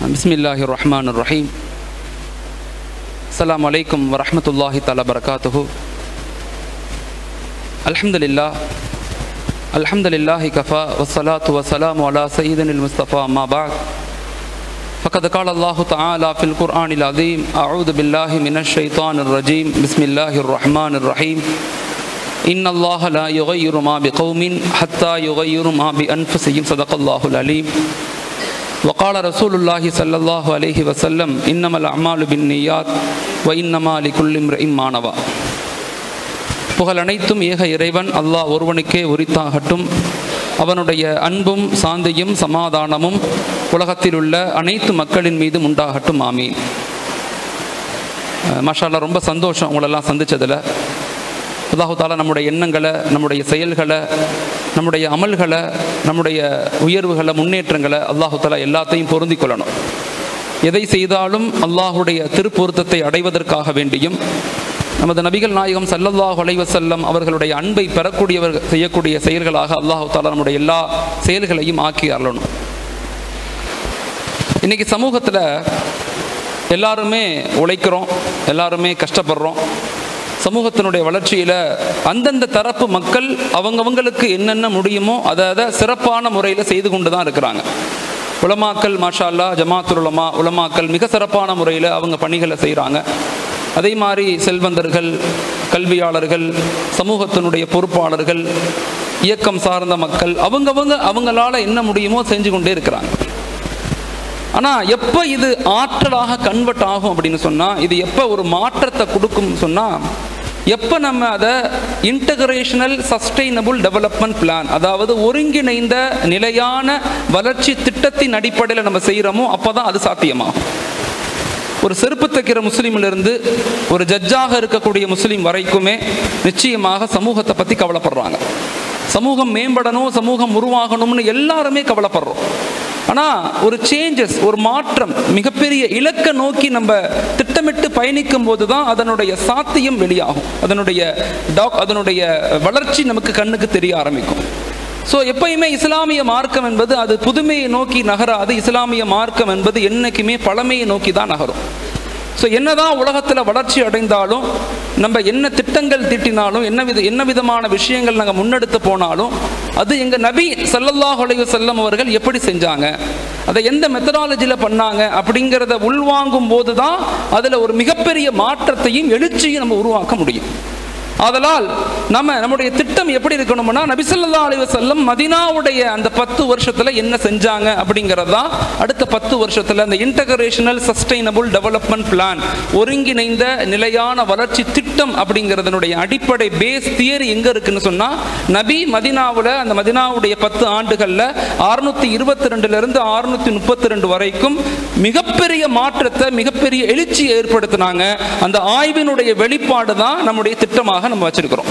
بسم الله الرحمن الرحيم السلام عليكم ورحمة الله تعالى وبركاته الحمد لله الحمد لله كفى والصلاة والسلام على سيدنا المصطفى ما بعد فقد قال الله تعالى في القرآن العظيم أعوذ بالله من الشيطان الرجيم بسم الله الرحمن الرحيم إن الله لا يغير ما بقوم حتى يغير ما بأنفسهم صدق الله العليم وقال رسول الله صلى الله عليه وسلم إنما الأعمال بالنيات وإنما لكل امرئ ما نوى புகழ் அனைத்தும் ஏக இறைவன் அல்லாஹ் ஒருவனுக்கே உரித்தாகட்டும் அவனுடைய அன்பும் சாந்தியும் சமாதானமும் உலகத்தில் உள்ள அனைத்து மக்களின் மீதும் உண்டாகட்டும் ஆமீன் மஷாலா ரொம்ப சந்தோஷம் உங்களெல்லாம் சந்திச்சதில் அல்லாஹு தாலா நம்முடைய எண்ணங்களை நம்முடைய செயல்களை நம்முடைய அமல்களை நம்முடைய உயர்வுகளை முன்னேற்றங்களை அல்லாஹு தாலா எல்லாத்தையும் பொருந்தி கொள்ளணும் எதை செய்தாலும் அல்லாஹுடைய திருப்பொருத்தத்தை அடைவதற்காக வேண்டியும் நமது நபிகள் நாயகம் சல்லல்லாஹு அலைவசல்லம் அவர்களுடைய அன்பை பெறக்கூடியவர் செய்யக்கூடிய செயல்களாக அல்லாஹு தாலா நம்முடைய எல்லா செயல்களையும் ஆக்கி அருளணும் இன்னைக்கு சமூகத்தில் எல்லாருமே உழைக்கிறோம் எல்லாருமே கஷ்டப்படுறோம் சமூகத்தினுடைய வளர்ச்சியில் அந்தந்த தரப்பு மக்கள் அவங்கவங்களுக்கு என்னென்ன முடியுமோ அதை அதை சிறப்பான முறையில் செய்து கொண்டு தான் இருக்கிறாங்க உலமாக்கல் மாஷா அல்லா ஜமாத்துல் உலமா உலமாக்கல் மிக சிறப்பான முறையில் அவங்க பணிகளை செய்கிறாங்க அதே மாதிரி செல்வந்தர்கள் கல்வியாளர்கள் சமூகத்தினுடைய பொறுப்பாளர்கள் இயக்கம் சார்ந்த மக்கள் அவங்கவங்க அவங்களால என்ன முடியுமோ செஞ்சு கொண்டே இருக்கிறாங்க ஆனால் எப்போ இது ஆற்றலாக கன்வெர்ட் ஆகும் அப்படின்னு சொன்னால் இது எப்போ ஒரு மாற்றத்தை கொடுக்கும்னு சொன்னால் எப்போ நம்ம அதை இன்டகிரேஷனல் சஸ்டைனபுள் டெவலப்மெண்ட் பிளான் அதாவது ஒருங்கிணைந்த நிலையான வளர்ச்சி திட்டத்தின் அடிப்படையில் நம்ம செய்கிறோமோ அப்போ தான் அது சாத்தியமாகும் ஒரு செருப்பு தைக்கிற முஸ்லீமிலிருந்து ஒரு ஜட்ஜாக இருக்கக்கூடிய முஸ்லீம் வரைக்குமே நிச்சயமாக சமூகத்தை பற்றி கவலைப்படுறாங்க சமூகம் மேம்படணும் சமூகம் உருவாகணும்னு எல்லாருமே கவலைப்படுறோம் ஆனால் ஒரு சேஞ்சஸ் ஒரு மாற்றம் மிகப்பெரிய இலக்கை நோக்கி நம்ம திட்டமிட்டு பயணிக்கும் போது தான் அதனுடைய சாத்தியம் வெளியாகும் அதனுடைய டாக் அதனுடைய வளர்ச்சி நமக்கு கண்ணுக்கு தெரிய ஆரம்பிக்கும் ஸோ எப்பயுமே இஸ்லாமிய மார்க்கம் என்பது அது புதுமையை நோக்கி நகராது இஸ்லாமிய மார்க்கம் என்பது என்னைக்குமே பழமையை நோக்கி தான் நகரும் ஸோ என்னதான் உலகத்தில் வளர்ச்சி அடைந்தாலும் நம்ம என்ன திட்டங்கள் தீட்டினாலும் என்ன வித என்ன விதமான விஷயங்கள் நாங்கள் முன்னெடுத்து போனாலும் அது எங்கள் நபி சல்லல்லாஹ் அலைஹி செல்லம் அவர்கள் எப்படி செஞ்சாங்க அதை எந்த மெத்தடாலஜியில் பண்ணாங்க அப்படிங்கிறத உள்வாங்கும் போது தான் அதில் ஒரு மிகப்பெரிய மாற்றத்தையும் எழுச்சியும் நம்ம உருவாக்க முடியும் ஆதலால் நம்ம நம்முடைய திட்டம் எப்படி இருக்கணும்னா நபிசல்லா அலைவ செல்லம் மதினாவுடைய அந்த பத்து வருஷத்துல என்ன செஞ்சாங்க அப்படிங்கிறதா அடுத்த பத்து வருஷத்துல அந்த இன்டகிரேஷனல் சஸ்டைனபுள் டெவலப்மெண்ட் பிளான் ஒருங்கிணைந்த நிலையான வளர்ச்சி திட்டம் அப்படிங்கிறதனுடைய அடிப்படை பேஸ் தியரி எங்க இருக்குன்னு சொன்னா நபி மதினாவில் அந்த மதினாவுடைய பத்து ஆண்டுகள்ல அறுநூத்தி இருபத்தி ரெண்டுல இருந்து அறுநூத்தி முப்பத்தி ரெண்டு வரைக்கும் மிகப்பெரிய மாற்றத்தை மிகப்பெரிய எழுச்சியை ஏற்படுத்தினாங்க அந்த ஆய்வினுடைய வெளிப்பாடு தான் நம்முடைய திட்டமாக நம்ம வச்சிருக்கிறோம்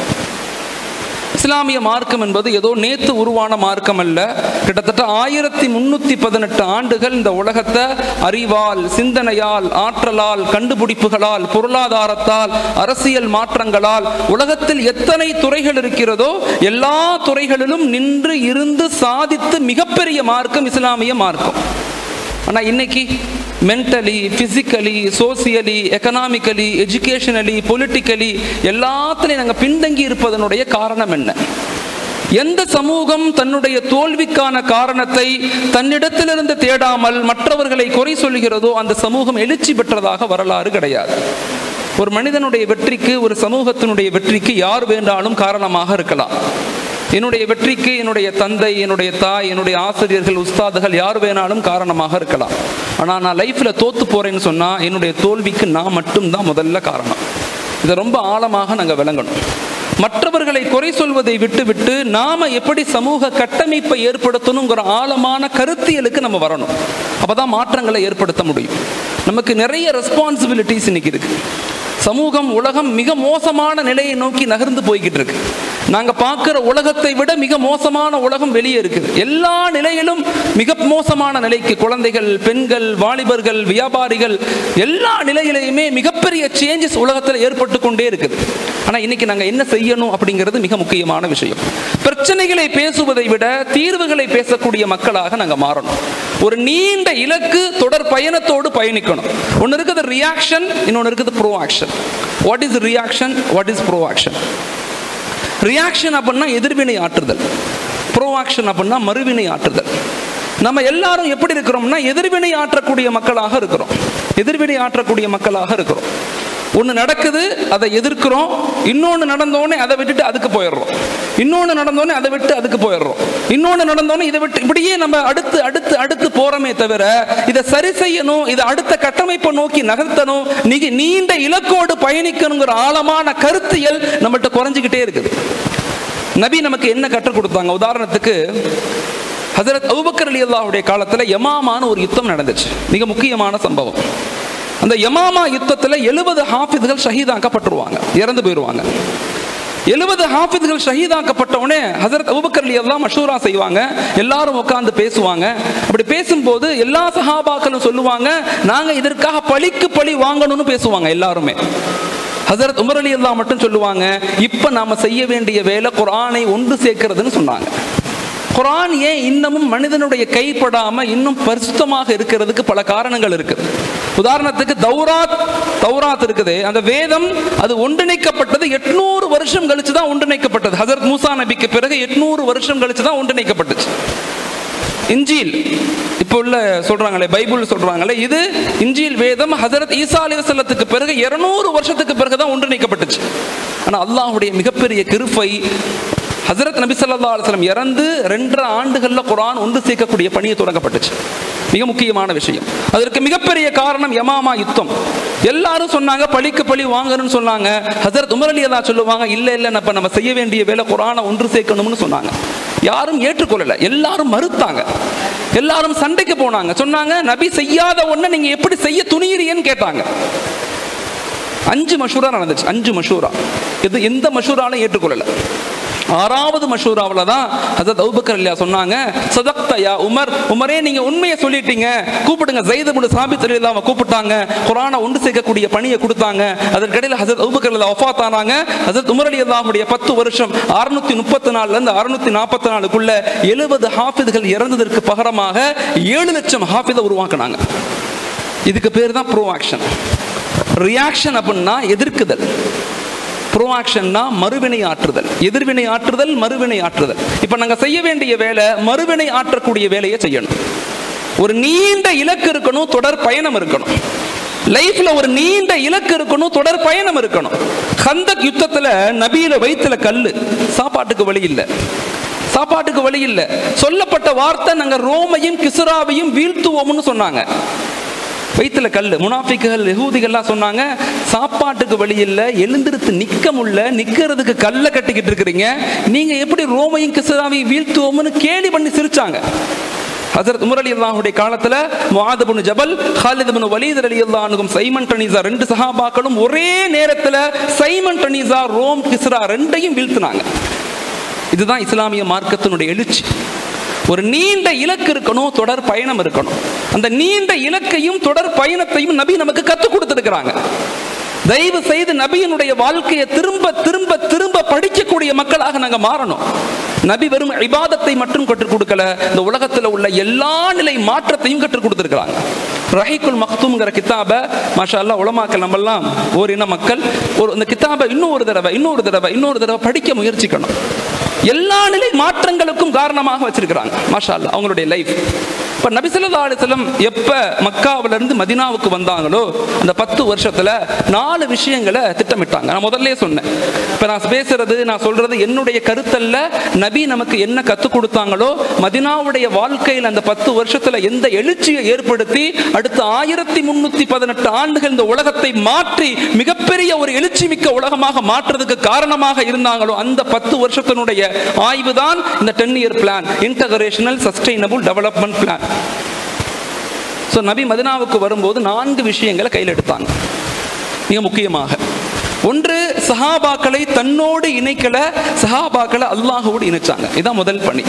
இஸ்லாமிய மார்க்கம் என்பது ஏதோ நேத்து உருவான மார்க்கம் அல்ல கிட்டத்தட்ட ஆயிரத்தி முன்னூத்தி பதினெட்டு ஆண்டுகள் இந்த உலகத்தை அறிவால் சிந்தனையால் ஆற்றலால் கண்டுபிடிப்புகளால் பொருளாதாரத்தால் அரசியல் மாற்றங்களால் உலகத்தில் எத்தனை துறைகள் இருக்கிறதோ எல்லா துறைகளிலும் நின்று இருந்து சாதித்து மிகப்பெரிய மார்க்கம் இஸ்லாமிய மார்க்கம் ஆனால் இன்னைக்கு mentally physically socially economically educationally politically எல்லாத்துலேயும் நாங்கள் பின்தங்கி இருப்பதனுடைய காரணம் என்ன எந்த சமூகம் தன்னுடைய தோல்விக்கான காரணத்தை தன்னிடத்திலிருந்து தேடாமல் மற்றவர்களை குறை சொல்கிறதோ அந்த சமூகம் எழுச்சி பெற்றதாக வரலாறு கிடையாது ஒரு மனிதனுடைய வெற்றிக்கு ஒரு சமூகத்தினுடைய வெற்றிக்கு யார் வேண்டாலும் காரணமாக இருக்கலாம் என்னுடைய வெற்றிக்கு என்னுடைய தந்தை என்னுடைய தாய் என்னுடைய ஆசிரியர்கள் உஸ்தாதுகள் யார் வேணாலும் காரணமாக இருக்கலாம் ஆனால் நான் லைஃப்பில் தோத்து போகிறேன்னு சொன்னால் என்னுடைய தோல்விக்கு நான் மட்டும்தான் முதல்ல காரணம் இதை ரொம்ப ஆழமாக நாங்கள் விளங்கணும் மற்றவர்களை குறை சொல்வதை விட்டு விட்டு நாம எப்படி சமூக கட்டமைப்பை ஏற்படுத்தணுங்கிற ஆழமான கருத்தியலுக்கு நம்ம வரணும் அப்பதான் மாற்றங்களை ஏற்படுத்த முடியும் நமக்கு நிறைய ரெஸ்பான்சிபிலிட்டிஸ் இன்னைக்கு இருக்கு சமூகம் உலகம் மிக மோசமான நிலையை நோக்கி நகர்ந்து போய்கிட்டு இருக்கு நாங்க பார்க்கிற உலகத்தை விட மிக மோசமான உலகம் வெளியே இருக்குது எல்லா நிலையிலும் மிக மோசமான நிலைக்கு குழந்தைகள் பெண்கள் வாலிபர்கள் வியாபாரிகள் எல்லா நிலையிலையுமே மிகப்பெரிய சேஞ்சஸ் உலகத்தில் ஏற்பட்டு கொண்டே இருக்குது ஆனா இன்னைக்கு நாங்க என்ன செய்யணும் அப்படிங்கிறது மிக முக்கியமான விஷயம் பிரச்சனைகளை பேசுவதை விட தீர்வுகளை பேசக்கூடிய மக்களாக நாங்க மாறணும் ஒரு நீண்ட இலக்கு தொடர் பயணத்தோடு பயணிக்கணும் ஒன்று இருக்குது ரியாக்ஷன் இன்னொன்று இருக்குது proaction what is reaction what is proaction reaction அப்படின்னா எதிர்வினை ஆற்றுதல் ப்ரோ ஆக்ஷன் அப்படின்னா மறுவினை ஆற்றுதல் நம்ம எல்லாரும் எப்படி இருக்கிறோம்னா எதிர்வினை ஆற்றக்கூடிய மக்களாக இருக்கிறோம் எதிர்வினை ஆற்றக்கூடிய மக்களாக இருக்கிறோம் ஒன்று நடக்குது அதை எதிர்க்கிறோம் இன்னொன்று நடந்தோடனே அதை விட்டுட்டு அதுக்கு போயிடுறோம் இன்னொன்று நடந்தோடனே அதை விட்டு அதுக்கு போயிடுறோம் இன்னொன்று நடந்தோடனே இதை விட்டு இப்படியே நம்ம அடுத்து அடுத்து அடுத்து போறோமே தவிர இதை சரி செய்யணும் இதை அடுத்த கட்டமைப்பை நோக்கி நகர்த்தணும் நீங்க நீண்ட இலக்கோடு பயணிக்கணுங்கிற ஆழமான கருத்தியல் நம்மகிட்ட குறைஞ்சிக்கிட்டே இருக்குது நபி நமக்கு என்ன கற்றுக் கொடுத்தாங்க உதாரணத்துக்கு ஹசரத் அபுபக்கர் அலி அல்லாஹுடைய காலத்தில் யமாமான்னு ஒரு யுத்தம் நடந்துச்சு மிக முக்கியமான சம்பவம் அந்த யமாமா யுத்தத்தில் எழுபது ஹாஃபிதுகள் ஷஹீதாக்கப்பட்டுருவாங்க இறந்து போயிடுவாங்க எழுபது ஹாஃபிதுகள் ஷஹீதாக்கப்பட்ட உடனே ஹசரத் அபுபக்கர் அலி எல்லாம் மஷூரா செய்வாங்க எல்லாரும் உட்காந்து பேசுவாங்க அப்படி பேசும்போது எல்லா சஹாபாக்களும் சொல்லுவாங்க நாங்கள் இதற்காக பழிக்கு பழி வாங்கணும்னு பேசுவாங்க எல்லாருமே ஹசரத் உமர் அலி அல்லா மட்டும் சொல்லுவாங்க இப்போ நாம செய்ய வேண்டிய வேலை குரானை ஒன்று சேர்க்கிறதுன்னு சொன்னாங்க குரான் ஏன் இன்னமும் மனிதனுடைய கைப்படாம இன்னும் பரிசுத்தமாக இருக்கிறதுக்கு பல காரணங்கள் இருக்குது உதாரணத்துக்கு தௌராத் தௌராத் இருக்குது அந்த வேதம் அது ஒன்றிணைக்கப்பட்டது எட்நூறு வருஷம் கழிச்சு தான் ஒன்றிணைக்கப்பட்டது ஹசரத் மூசா நபிக்கு பிறகு எட்நூறு வருஷம் கழிச்சு தான் ஒன்றிணைக்கப்பட்டுச்சு இஞ்சில் இப்போ உள்ள சொல்றாங்களே பைபிள் சொல்றாங்களே இது இஞ்சில் வேதம் ஹசரத் ஈசா அலிவசல்லத்துக்கு பிறகு இருநூறு வருஷத்துக்கு பிறகு தான் ஒன்றிணைக்கப்பட்டுச்சு ஆனா அல்லாஹுடைய மிகப்பெரிய கிருப்பை ஹசரத் நபி ஸல்லல்லாஹு அலைஹி வஸல்லம் இறந்து ரெண்டரை ஆண்டுகள்ல குர்ஆன் ஒன்று சேர்க்கக்கூடிய பணியை தொடங்கப்பட்டுச்சு மிக முக்கியமான விஷயம் அதற்கு மிகப்பெரிய காரணம் யமாமா யுத்தம் எல்லாரும் சொன்னாங்க பழிக்கு பழி வாங்கணும்னு சொன்னாங்க ஹசரத் உமர் அலி அல்லாஹ் சொல்லுவாங்க இல்ல இல்ல நம்ம நம்ம செய்ய வேண்டிய வேலை குர்ஆனை ஒன்று சேர்க்கணும்னு சொன்னாங்க யாரும் ஏற்றுக்கொள்ளல எல்லாரும் மறுத்தாங்க எல்லாரும் சண்டைக்கு போனாங்க சொன்னாங்க நபி செய்யாத ஒண்ணை நீங்க எப்படி செய்ய துணியிறீன்னு கேட்டாங்க அஞ்சு மஷூரா நடந்துச்சு அஞ்சு மஷூரா இது எந்த மஷூராலும் ஏற்றுக்கொள்ளல ஆறாவது மஷூராவில் தான் ஹசரத் அபுபக்கர் இல்லையா சொன்னாங்க சதக்தயா உமர் உமரே நீங்க உண்மையை சொல்லிட்டீங்க கூப்பிடுங்க ஜெயிதபுல் சாபித் அலி அல்லாம கூப்பிட்டாங்க குரானை ஒன்று சேர்க்கக்கூடிய பணியை கொடுத்தாங்க அதற்கிடையில் ஹசரத் அபுபக்கர் இல்லா ஒஃபாத் ஆனாங்க ஹசரத் உமர் அலி அல்லாமுடைய பத்து வருஷம் அறுநூத்தி முப்பத்தி நாலுல இருந்து அறுநூத்தி நாற்பத்தி நாலுக்குள்ள எழுபது ஹாஃபிதுகள் இறந்ததற்கு பகரமாக ஏழு லட்சம் ஹாஃபிதை உருவாக்குனாங்க இதுக்கு பேர் தான் ப்ரோ ஆக்ஷன் ரியாக்ஷன் அப்படின்னா எதிர்க்குதல் ப்ரோ ஆக்ஷன்னா மறுவினை ஆற்றுதல் எதிர்வினை ஆற்றுதல் மறுவினை ஆற்றுதல் இப்போ நாங்கள் செய்ய வேண்டிய வேலை மறுவினை ஆற்றக்கூடிய வேலையை செய்யணும் ஒரு நீண்ட இலக்கு இருக்கணும் தொடர் பயணம் இருக்கணும் லைஃப்ல ஒரு நீண்ட இலக்கு இருக்கணும் தொடர் பயணம் இருக்கணும் ஹந்தக் யுத்தத்துல நபியில வயிற்றுல கல்லு சாப்பாட்டுக்கு வழி இல்லை சாப்பாட்டுக்கு வழி இல்லை சொல்லப்பட்ட வார்த்தை நாங்க ரோமையும் கிசுராவையும் வீழ்த்துவோம்னு சொன்னாங்க வயிற்றுல கல் முனாஃபிக்குகள் யகூதிகள்லாம் சொன்னாங்க சாப்பாட்டுக்கு வழி இல்லை எழுந்திருத்து நிற்க முடியல நிற்கிறதுக்கு கல்லை கட்டிக்கிட்டு இருக்கிறீங்க நீங்க எப்படி ரோமையும் கிசுராவையும் வீழ்த்துவோம்னு கேலி பண்ணி சிரிச்சாங்க ஹசரத் உமர் அலி அல்லாஹுடைய காலத்துல Muadh ibn Jabal Khalid ibn Walid Ali அல்லாஹ்னுக்கும் சைமன் டனீசா ரெண்டு சஹாபாக்களும் ஒரே நேரத்துல சைமன் டனீசா ரோம் கிஸ்ரா ரெண்டையும் வீழ்த்தினாங்க இதுதான் இஸ்லாமிய மார்க்கத்தினுடைய எழுச்சி ஒரு நீண்ட இலக்கு இருக்கணும் தொடர் பயணம் இருக்கணும் அந்த நீண்ட இலக்கையும் தொடர் பயணத்தையும் நபி நமக்கு கற்றுக் கொடுத்திருக்கிறாங்க தயவு செய்து நபியினுடைய வாழ்க்கையை திரும்ப திரும்ப திரும்ப படிக்கக்கூடிய மக்களாக நாங்க மாறணும் நபி வெறும் இபாதத்தை மட்டும் கற்றுக் கொடுக்கல இந்த உலகத்துல உள்ள எல்லா நிலை மாற்றத்தையும் கற்றுக் கொடுத்திருக்கிறாங்க ரஹீக்குல் மக்தூம்ங்கிற கித்தாபை மாஷா அல்லா உலமாக்கள் நம்மெல்லாம் ஓரின மக்கள் ஒரு இந்த கித்தாபை இன்னொரு தடவை இன்னொரு தடவை இன்னொரு தடவை படிக்க முயற்சிக்கணும் எல்லா நிலை மாற்றங்களுக்கும் காரணமாக வச்சிருக்கிறாங்க மாஷா அல்லா அவங்களுடைய லைஃப் இப்போ நபிசல்லா அலிஸ்லம் எப்போ மக்காவில இருந்து மதினாவுக்கு வந்தாங்களோ அந்த பத்து வருஷத்துல நாலு விஷயங்களை திட்டமிட்டாங்க நான் முதல்ல சொன்னேன் இப்போ நான் பேசுறது நான் சொல்றது என்னுடைய கருத்தல்ல நபி நமக்கு என்ன கற்றுக் கொடுத்தாங்களோ மதினாவுடைய வாழ்க்கையில் அந்த பத்து வருஷத்துல எந்த எழுச்சியை ஏற்படுத்தி அடுத்த ஆயிரத்தி முன்னூத்தி பதினெட்டு ஆண்டுகள் இந்த உலகத்தை மாற்றி மிகப்பெரிய ஒரு எழுச்சி மிக்க உலகமாக மாற்றுறதுக்கு காரணமாக இருந்தாங்களோ அந்த பத்து வருஷத்தினுடைய ஆய்வு தான் இந்த ten year plan integrational sustainable development plan so நபி மதினாவுக்கு வரும்போது நான்கு விஷயங்களை கையில் எடுத்தாங்க மிக முக்கியமாக ஒன்று சஹாபாக்களை தன்னோடு இணைக்கல சஹாபாக்களை அல்லாஹோடு இணைச்சாங்க இதுதான் முதல் பணி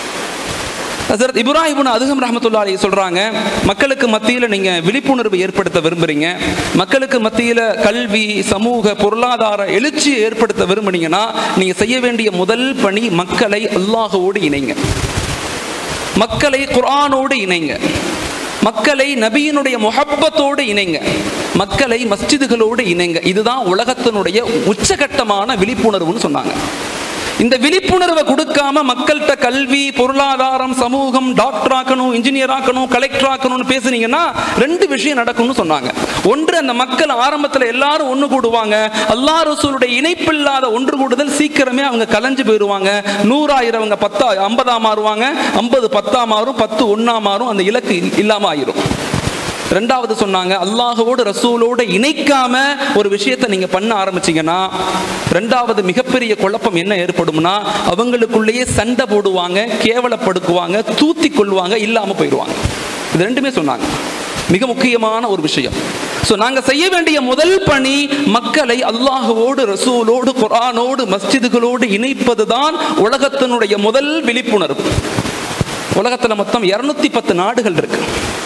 ஹசரத் இப்ராஹிம் அதுகம் ரஹமத்துல்லா அலி சொல்றாங்க மக்களுக்கு மத்தியில் நீங்க விழிப்புணர்வு ஏற்படுத்த விரும்புறீங்க மக்களுக்கு மத்தியில் கல்வி சமூக பொருளாதார எழுச்சியை ஏற்படுத்த விரும்புனீங்கன்னா நீங்க செய்ய வேண்டிய முதல் பணி மக்களை அல்லாஹோடு இணைங்க மக்களை குர்ஆனோடு இணைங்க மக்களை நபியினுடைய முஹப்பத்தோடு இணைங்க மக்களை மஸ்ஜிதுகளோடு இணைங்க இதுதான் உலகத்தினுடைய உச்சகட்டமான விழிப்புணர்வுன்னு சொன்னாங்க இந்த விழிப்புணர்வை கொடுக்காம மக்கள்கிட்ட கல்வி பொருளாதாரம் சமூகம் டாக்டர் ஆக்கணும் இன்ஜினியர் ஆக்கணும் கலெக்டர் ஆக்கணும்னு பேசுனீங்கன்னா ரெண்டு விஷயம் நடக்கும்னு சொன்னாங்க ஒன்று அந்த மக்கள் ஆரம்பத்தில் எல்லாரும் ஒன்று கூடுவாங்க அல்லா ரசூலுடைய இணைப்பில்லாத ஒன்று கூடுதல் சீக்கிரமே அவங்க கலைஞ்சு போயிடுவாங்க நூறாயிரவங்க பத்தா ஐம்பதா மாறுவாங்க ஐம்பது பத்தா மாறும் பத்து ஒன்னா மாறும் அந்த இலக்கு இல்லாம ஆயிரும் ரெண்டாவது சொன்னாங்க அல்லாஹோடு ரசூலோடு இணைக்காம ஒரு விஷயத்தை நீங்க பண்ண ஆரம்பிச்சீங்கன்னா ரெண்டாவது மிகப்பெரிய குழப்பம் என்ன ஏற்படும்னா அவங்களுக்குள்ளேயே சண்டை போடுவாங்க கேவலப்படுத்துவாங்க தூத்தி கொள்வாங்க இல்லாம போயிடுவாங்க இது ரெண்டுமே சொன்னாங்க மிக முக்கியமான ஒரு விஷயம் ஸோ நாங்கள் செய்ய வேண்டிய முதல் பணி மக்களை அல்லாஹுவோடு ரசூலோடு குரானோடு மஸ்ஜிதுகளோடு இணைப்பது தான் உலகத்தினுடைய முதல் விழிப்புணர்வு உலகத்தில் மொத்தம் இரநூத்தி பத்து நாடுகள் இருக்கு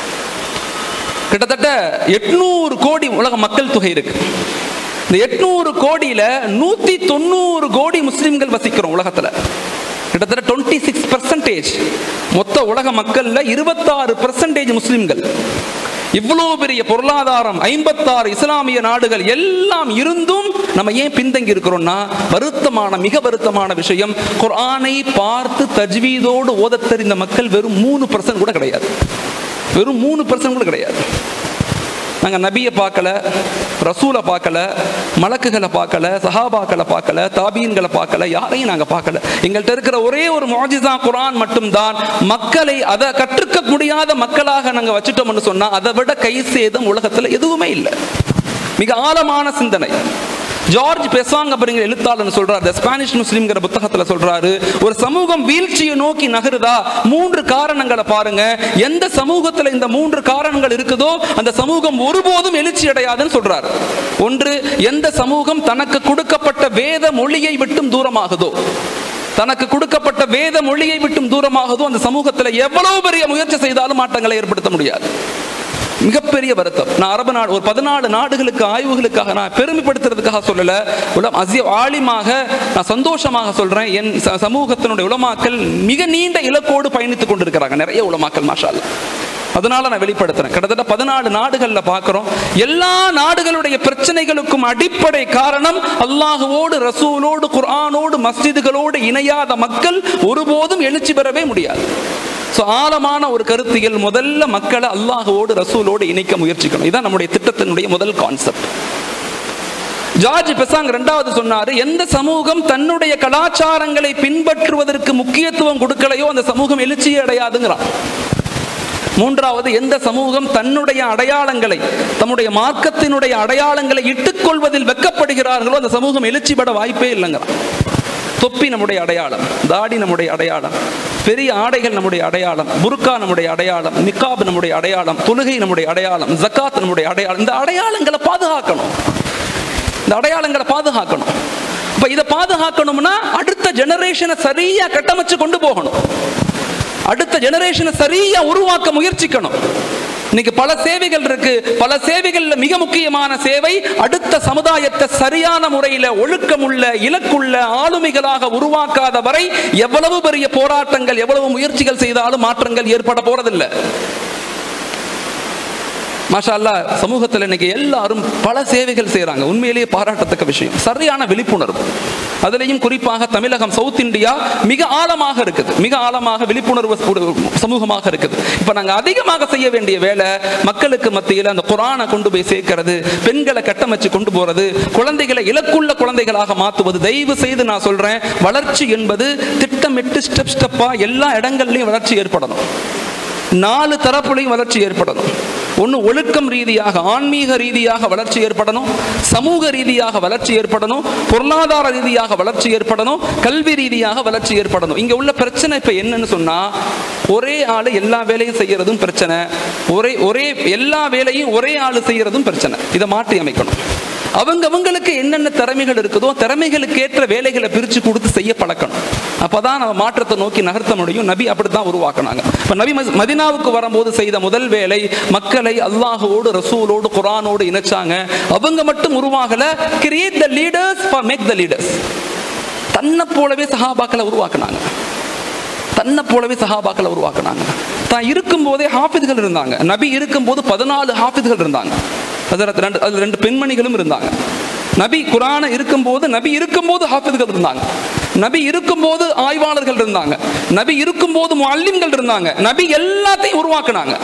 கிட்டத்தட்ட எட்நூறு கோடி உலக மக்கள் தொகை இருக்கு இந்த எட்நூறு கோடியில நூத்தி தொண்ணூறு கோடி முஸ்லிம்கள் வசிக்கிறோம் உலகத்துல கிட்டத்தட்ட டுவெண்ட்டி சிக்ஸ் பர்சன்டேஜ் மொத்த உலக மக்கள்ல இருபத்தாறு பர்சன்டேஜ் முஸ்லிம்கள் இவ்வளவு பெரிய பொருளாதாரம் ஐம்பத்தாறு இஸ்லாமிய நாடுகள் எல்லாம் இருந்தும் நம்ம ஏன் பின்தங்கி இருக்கிறோம்னா வருத்தமான மிக வருத்தமான விஷயம் குர்ஆனை பார்த்து தஜ்வீதோடு ஓதத் தெரிந்த மக்கள் வெறும் மூணு பர்சன்ட் கூட கிடையாது வெறும் மூணு பர்சன்ட் கூட கிடையாது நாங்கள் நபியை பார்க்கல ரசூலை பார்க்கல மலக்குகளை பார்க்கல சஹாபாக்களை பார்க்கல தாபீன்களை பார்க்கல யாரையும் நாங்கள் பார்க்கல எங்கள்கிட்ட இருக்கிற ஒரே ஒரு மோஜிதா குரான் மட்டும்தான் மக்களை அதை கற்றுக்க முடியாத மக்களாக நாங்கள் வச்சுட்டோம்னு சொன்னால் அதை விட கை சேதம் உலகத்தில் எதுவுமே இல்லை மிக ஆழமான சிந்தனை ஜார்ஜ் பெசாங் அப்படிங்கிற எழுத்தாளர் சொல்றாரு The ஸ்பானிஷ் முஸ்லிம்ங்கிற புத்தகத்துல சொல்றாரு ஒரு சமூகம் வீழ்ச்சியை நோக்கி நகருதா மூன்று காரணங்களை பாருங்க எந்த சமூகத்துல இந்த மூன்று காரணங்கள் இருக்குதோ அந்த சமூகம் ஒருபோதும் எழுச்சி அடையாதுன்னு சொல்றாரு ஒன்று எந்த சமூகம் தனக்கு கொடுக்கப்பட்ட வேத மொழியை விட்டும் தூரமாகுதோ தனக்கு கொடுக்கப்பட்ட வேத மொழியை விட்டும் தூரமாகுதோ அந்த சமூகத்தில் எவ்வளவு பெரிய முயற்சி செய்தாலும் மாற்றங்களை ஏற்படுத்த முடியாது மிகப்பெரிய வருத்தம் நான் அரபு நாடு ஒரு பதினாலு நாடுகளுக்கு ஆய்வுகளுக்காக நான் பெருமைப்படுத்துறதுக்காக சொல்லல உலம் அசிய ஆலிமாக நான் சந்தோஷமாக சொல்றேன் என் ச- சமூகத்தினுடைய உலமாக்கள் மிக நீண்ட இலக்கோடு பயணித்துக் கொண்டிருக்கிறாங்க நிறைய உலமாக்கள் மாஷா அல்லாஹ். அதனால நான் வெளிப்படுத்துறேன் கிட்டத்தட்ட பதினாலு நாடுகள்ல பார்க்கிறோம் எல்லா நாடுகளுடைய பிரச்சனைகளுக்கும் அடிப்படை காரணம் அல்லாஹுவோடு ரசூலோடு குர்ஆனோடு மஸ்ஜிதுகளோடு இணையாத மக்கள் ஒருபோதும் எழுச்சி பெறவே முடியாது ஸோ ஆழமான ஒரு கருத்தியல் முதல்ல மக்களை அல்லாஹுவோடு ரசூலோடு இணைக்க முயற்சிக்கணும் இதான் நம்முடைய திட்டத்தினுடைய முதல் கான்செப்ட் ஜார்ஜ் பெசாங் ரெண்டாவது சொன்னாரு எந்த சமூகம் தன்னுடைய கலாச்சாரங்களை பின்பற்றுவதற்கு முக்கியத்துவம் கொடுக்கலையோ அந்த சமூகம் எழுச்சியை அடையாதுங்கிறான் மூன்றாவது எந்த சமூகம் தன்னுடைய அடையாளங்களை தம்முடைய மார்க்கத்தினுடைய அடையாளங்களை இட்டுக்கொள்வதில் வெக்கப்படுகிறார்களோ அந்த சமூகம் எழுச்சி பெற வாய்ப்பே இல்லைங்கிறான் தொப்பி நம்முடைய அடையாளம் தாடி நம்முடைய அடையாளம் பெரிய ஆடைகள் நம்முடைய அடையாளம் புர்கா நம்முடைய அடையாளம் நிக்காப் நம்முடைய அடையாளம் தொழுகை நம்முடைய அடையாளம் ஜக்காத் நம்முடைய அடையாளம் இந்த அடையாளங்களை பாதுகாக்கணும் இந்த அடையாளங்களை பாதுகாக்கணும் இப்ப இதை பாதுகாக்கணும்னா அடுத்த ஜெனரேஷனை சரியா கட்டமைச்சு கொண்டு போகணும் அடுத்த ஜெனரேஷனை சரியா உருவாக்க முயற்சிக்கணும் இன்னைக்கு பல சேவைகள் இருக்கு பல சேவைகள்ல மிக முக்கியமான சேவை அடுத்த சமுதாயத்தை சரியான முறையில ஒழுக்கமுள்ள இலக்குள்ள ஆளுமைகளாக உருவாக்காத வரை எவ்வளவு பெரிய போராட்டங்கள் எவ்வளவு முயற்சிகள் செய்தாலும் மாற்றங்கள் ஏற்பட போறதில்லை மாஷா அல்லாஹ் சமூகத்தில் இன்னைக்கு எல்லாரும் பல சேவைகள் செய்கிறாங்க உண்மையிலேயே பாராட்டத்தக்க விஷயம் சரியான விழிப்புணர்வு அதுலேயும் குறிப்பாக தமிழகம் சவுத் இந்தியா மிக ஆழமாக இருக்குது மிக ஆழமாக விழிப்புணர்வு ஒரு சமூகமாக இருக்குது இப்போ நாங்கள் அதிகமாக செய்ய வேண்டிய வேலை மக்களுக்கு மத்தியில் அந்த குரானை கொண்டு போய் சேர்க்கிறது பெண்களை கட்டமைச்சு கொண்டு போறது குழந்தைகளை இலக்குள்ள குழந்தைகளாக மாற்றுவது தயவு செய்து நான் சொல்றேன் வளர்ச்சி என்பது திட்டமிட்டு ஸ்டெப் ஸ்டெப்பா எல்லா இடங்கள்லையும் வளர்ச்சி ஏற்படணும் நாலு தரப்புலையும் வளர்ச்சி ஏற்படணும் ஒன்று ஒழுக்கம் ரீதியாக ஆன்மீக ரீதியாக வளர்ச்சி ஏற்படணும் சமூக ரீதியாக வளர்ச்சி ஏற்படணும் பொருளாதார ரீதியாக வளர்ச்சி ஏற்படணும் கல்வி ரீதியாக வளர்ச்சி ஏற்படணும் இங்கே உள்ள பிரச்சனை இப்போ என்னன்னு சொன்னால் ஒரே ஆள் எல்லா வேலையும் செய்யறதும் பிரச்சனை ஒரே ஒரே எல்லா வேலையும் ஒரே ஆள் செய்யறதும் பிரச்சனை இதை மாற்றி அமைக்கணும் அவங்க அவங்களுக்கு என்னென்ன திறமைகள் இருக்குதோ திறமைகளுக்கு ஏற்ற வேலைகளை பிரித்து கொடுத்து செய்ய பழக்கணும் அப்பதான் நம்ம மாற்றத்தை நோக்கி நகர்த்த முடியும் நபி அப்படித்தான் உருவாக்குனாங்க இப்போ நபி மஸ்- மதீனாவுக்கு வரும்போது செய்த முதல் வேலை மக்களை அல்லாஹுவோடு ரசூலோடு குரானோடு இணைச்சாங்க அவங்க மட்டும் உருவாகல create the leaders for make the leaders தன்னை போலவே சஹாபாக்களை உருவாக்குனாங்க தன்னை போலவே சஹாபாக்களை உருவாக்குனாங்க தான் இருக்கும்போதே ஹாஃபிதுகள் இருந்தாங்க நபி இருக்கும்போது பதினாலு ஹாஃபிதுகள் இருந்தாங்க அதில் ரெண்டு அதில் ரெண்டு பெண்மணிகளும் இருந்தாங்க நபி குரான இருக்கும்போது நபி இருக்கும்போது ஹாஃபிதுகள் இருந்தாங்க நபி இருக்கும்போது ஆய்வாளர்கள் இருந்தாங்க நபி இருக்கும்போது முல்லிம்கள் இருந்தாங்க நபி எல்லாத்தையும் உருவாக்குனாங்க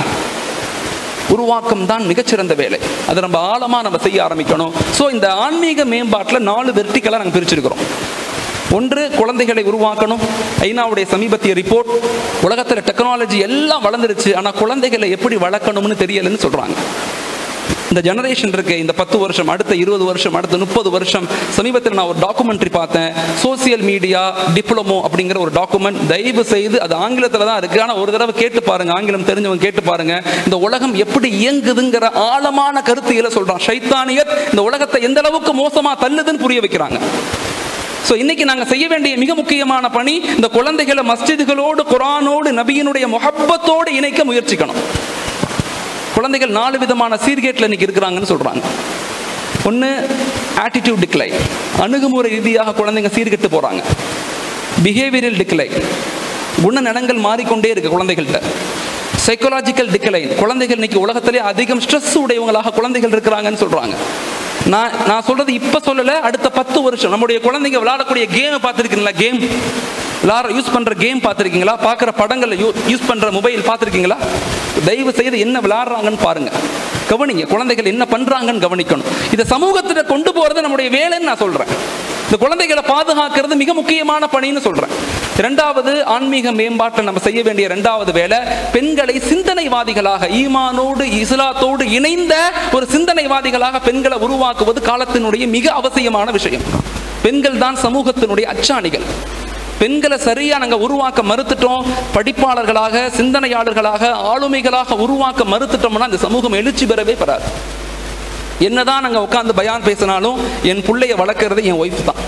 உருவாக்கம் தான் மிகச்சிறந்த வேலை அதை நம்ம ஆழமாக நம்ம செய்ய ஆரம்பிக்கணும் ஸோ இந்த ஆன்மீக மேம்பாட்டில் நாலு வெர்டிக்கலாக நாங்கள் பிரிச்சிருக்கிறோம் ஒன்று குழந்தைகளை உருவாக்கணும் ஐநாவுடைய சமீபத்திய ரிப்போர்ட் உலகத்தில் டெக்னாலஜி எல்லாம் வளர்ந்துருச்சு ஆனால் குழந்தைகளை எப்படி வளர்க்கணும்னு தெரியலைன்னு சொல்கிறாங்க இந்த ஜெனரேஷன் இருக்கு இந்த பத்து வருஷம் அடுத்த இருபது வருஷம் அடுத்த முப்பது வருஷம் சமீபத்தில் நான் ஒரு டாக்குமெண்ட்ரி பார்த்தேன் சோசியல் மீடியா டிப்ளமோ அப்படிங்கிற ஒரு டாக்குமெண்ட் தயவு செய்து அது ஆங்கிலத்தில் தான் இருக்கு ஆனால் ஒரு தடவை கேட்டு பாருங்க ஆங்கிலம் தெரிஞ்சவங்க கேட்டு பாருங்க இந்த உலகம் எப்படி இயங்குதுங்கிற ஆழமான கருத்தியல சொல்றான் ஷைத்தானியத் இந்த உலகத்தை எந்த அளவுக்கு மோசமா தள்ளுதுன்னு புரிய வைக்கிறாங்க ஸோ இன்னைக்கு நாங்கள் செய்ய வேண்டிய மிக முக்கியமான பணி இந்த குழந்தைகளை மஸ்ஜிதுகளோடு குரானோடு நபியினுடைய முஹப்பத்தோடு இணைக்க முயற்சிக்கணும் குழந்தைகள் நாலு விதமான சீர்கேட்டில் இன்னைக்கு இருக்கிறாங்கன்னு சொல்றாங்க ஒன்று ஆட்டிடியூட் டிக்ளைன் அணுகுமுறை ரீதியாக குழந்தைங்க சீர்கெட்டு போறாங்க பிஹேவியரல் டிக்ளைன் குணநலங்கள் மாறிக்கொண்டே இருக்கு குழந்தைகள்கிட்ட சைக்கலாஜிக்கல் டிக்ளைன் குழந்தைகள் இன்னைக்கு உலகத்திலே அதிகம் ஸ்ட்ரெஸ் உடையவங்களாக குழந்தைகள் இருக்கிறாங்கன்னு சொல்றாங்க நான் நான் சொல்றது இப்ப சொல்லல அடுத்த பத்து வருஷம் நம்முடைய குழந்தைங்க விளையாடக்கூடிய கேம் பார்த்துருக்கீங்களா கேம் விளாட யூஸ் பண்ற கேம் பார்த்துருக்கீங்களா பார்க்குற படங்கள்ல யூ யூஸ் பண்ற மொபைல் பார்த்துருக்கீங்களா தயவு செய்து என்ன விளையாடுறாங்கன்னு பாருங்க கவனிங்க குழந்தைகள் என்ன பண்றாங்கன்னு கவனிக்கணும் இதை சமூகத்துல கொண்டு போறது நம்முடைய வேலைன்னு நான் சொல்றேன் இந்த குழந்தைகளை பாதுகாக்கிறது மிக முக்கியமான பணின்னு சொல்றேன் இரண்டாவது ஆன்மீக மேம்பாட்டில் நம்ம செய்ய வேண்டிய இரண்டாவது வேலை பெண்களை சிந்தனைவாதிகளாக ஈமானோடு இஸ்லாத்தோடு இணைந்த ஒரு சிந்தனைவாதிகளாக பெண்களை உருவாக்குவது காலத்தினுடைய மிக அவசியமான விஷயம் பெண்கள் தான் சமூகத்தினுடைய அச்சாணிகள் பெண்களை சரியா நாங்க உருவாக்க மறுத்துட்டோம் படிப்பாளர்களாக சிந்தனையாளர்களாக ஆளுமைகளாக உருவாக்க மறுத்துட்டோம்னா இந்த சமூகம் எழுச்சி பெறவே பெறாது என்னதான் நாங்க உட்காந்து பயான் பேசினாலும் என் பிள்ளைய வளர்க்கறது என் ஒய்ஃப் தான்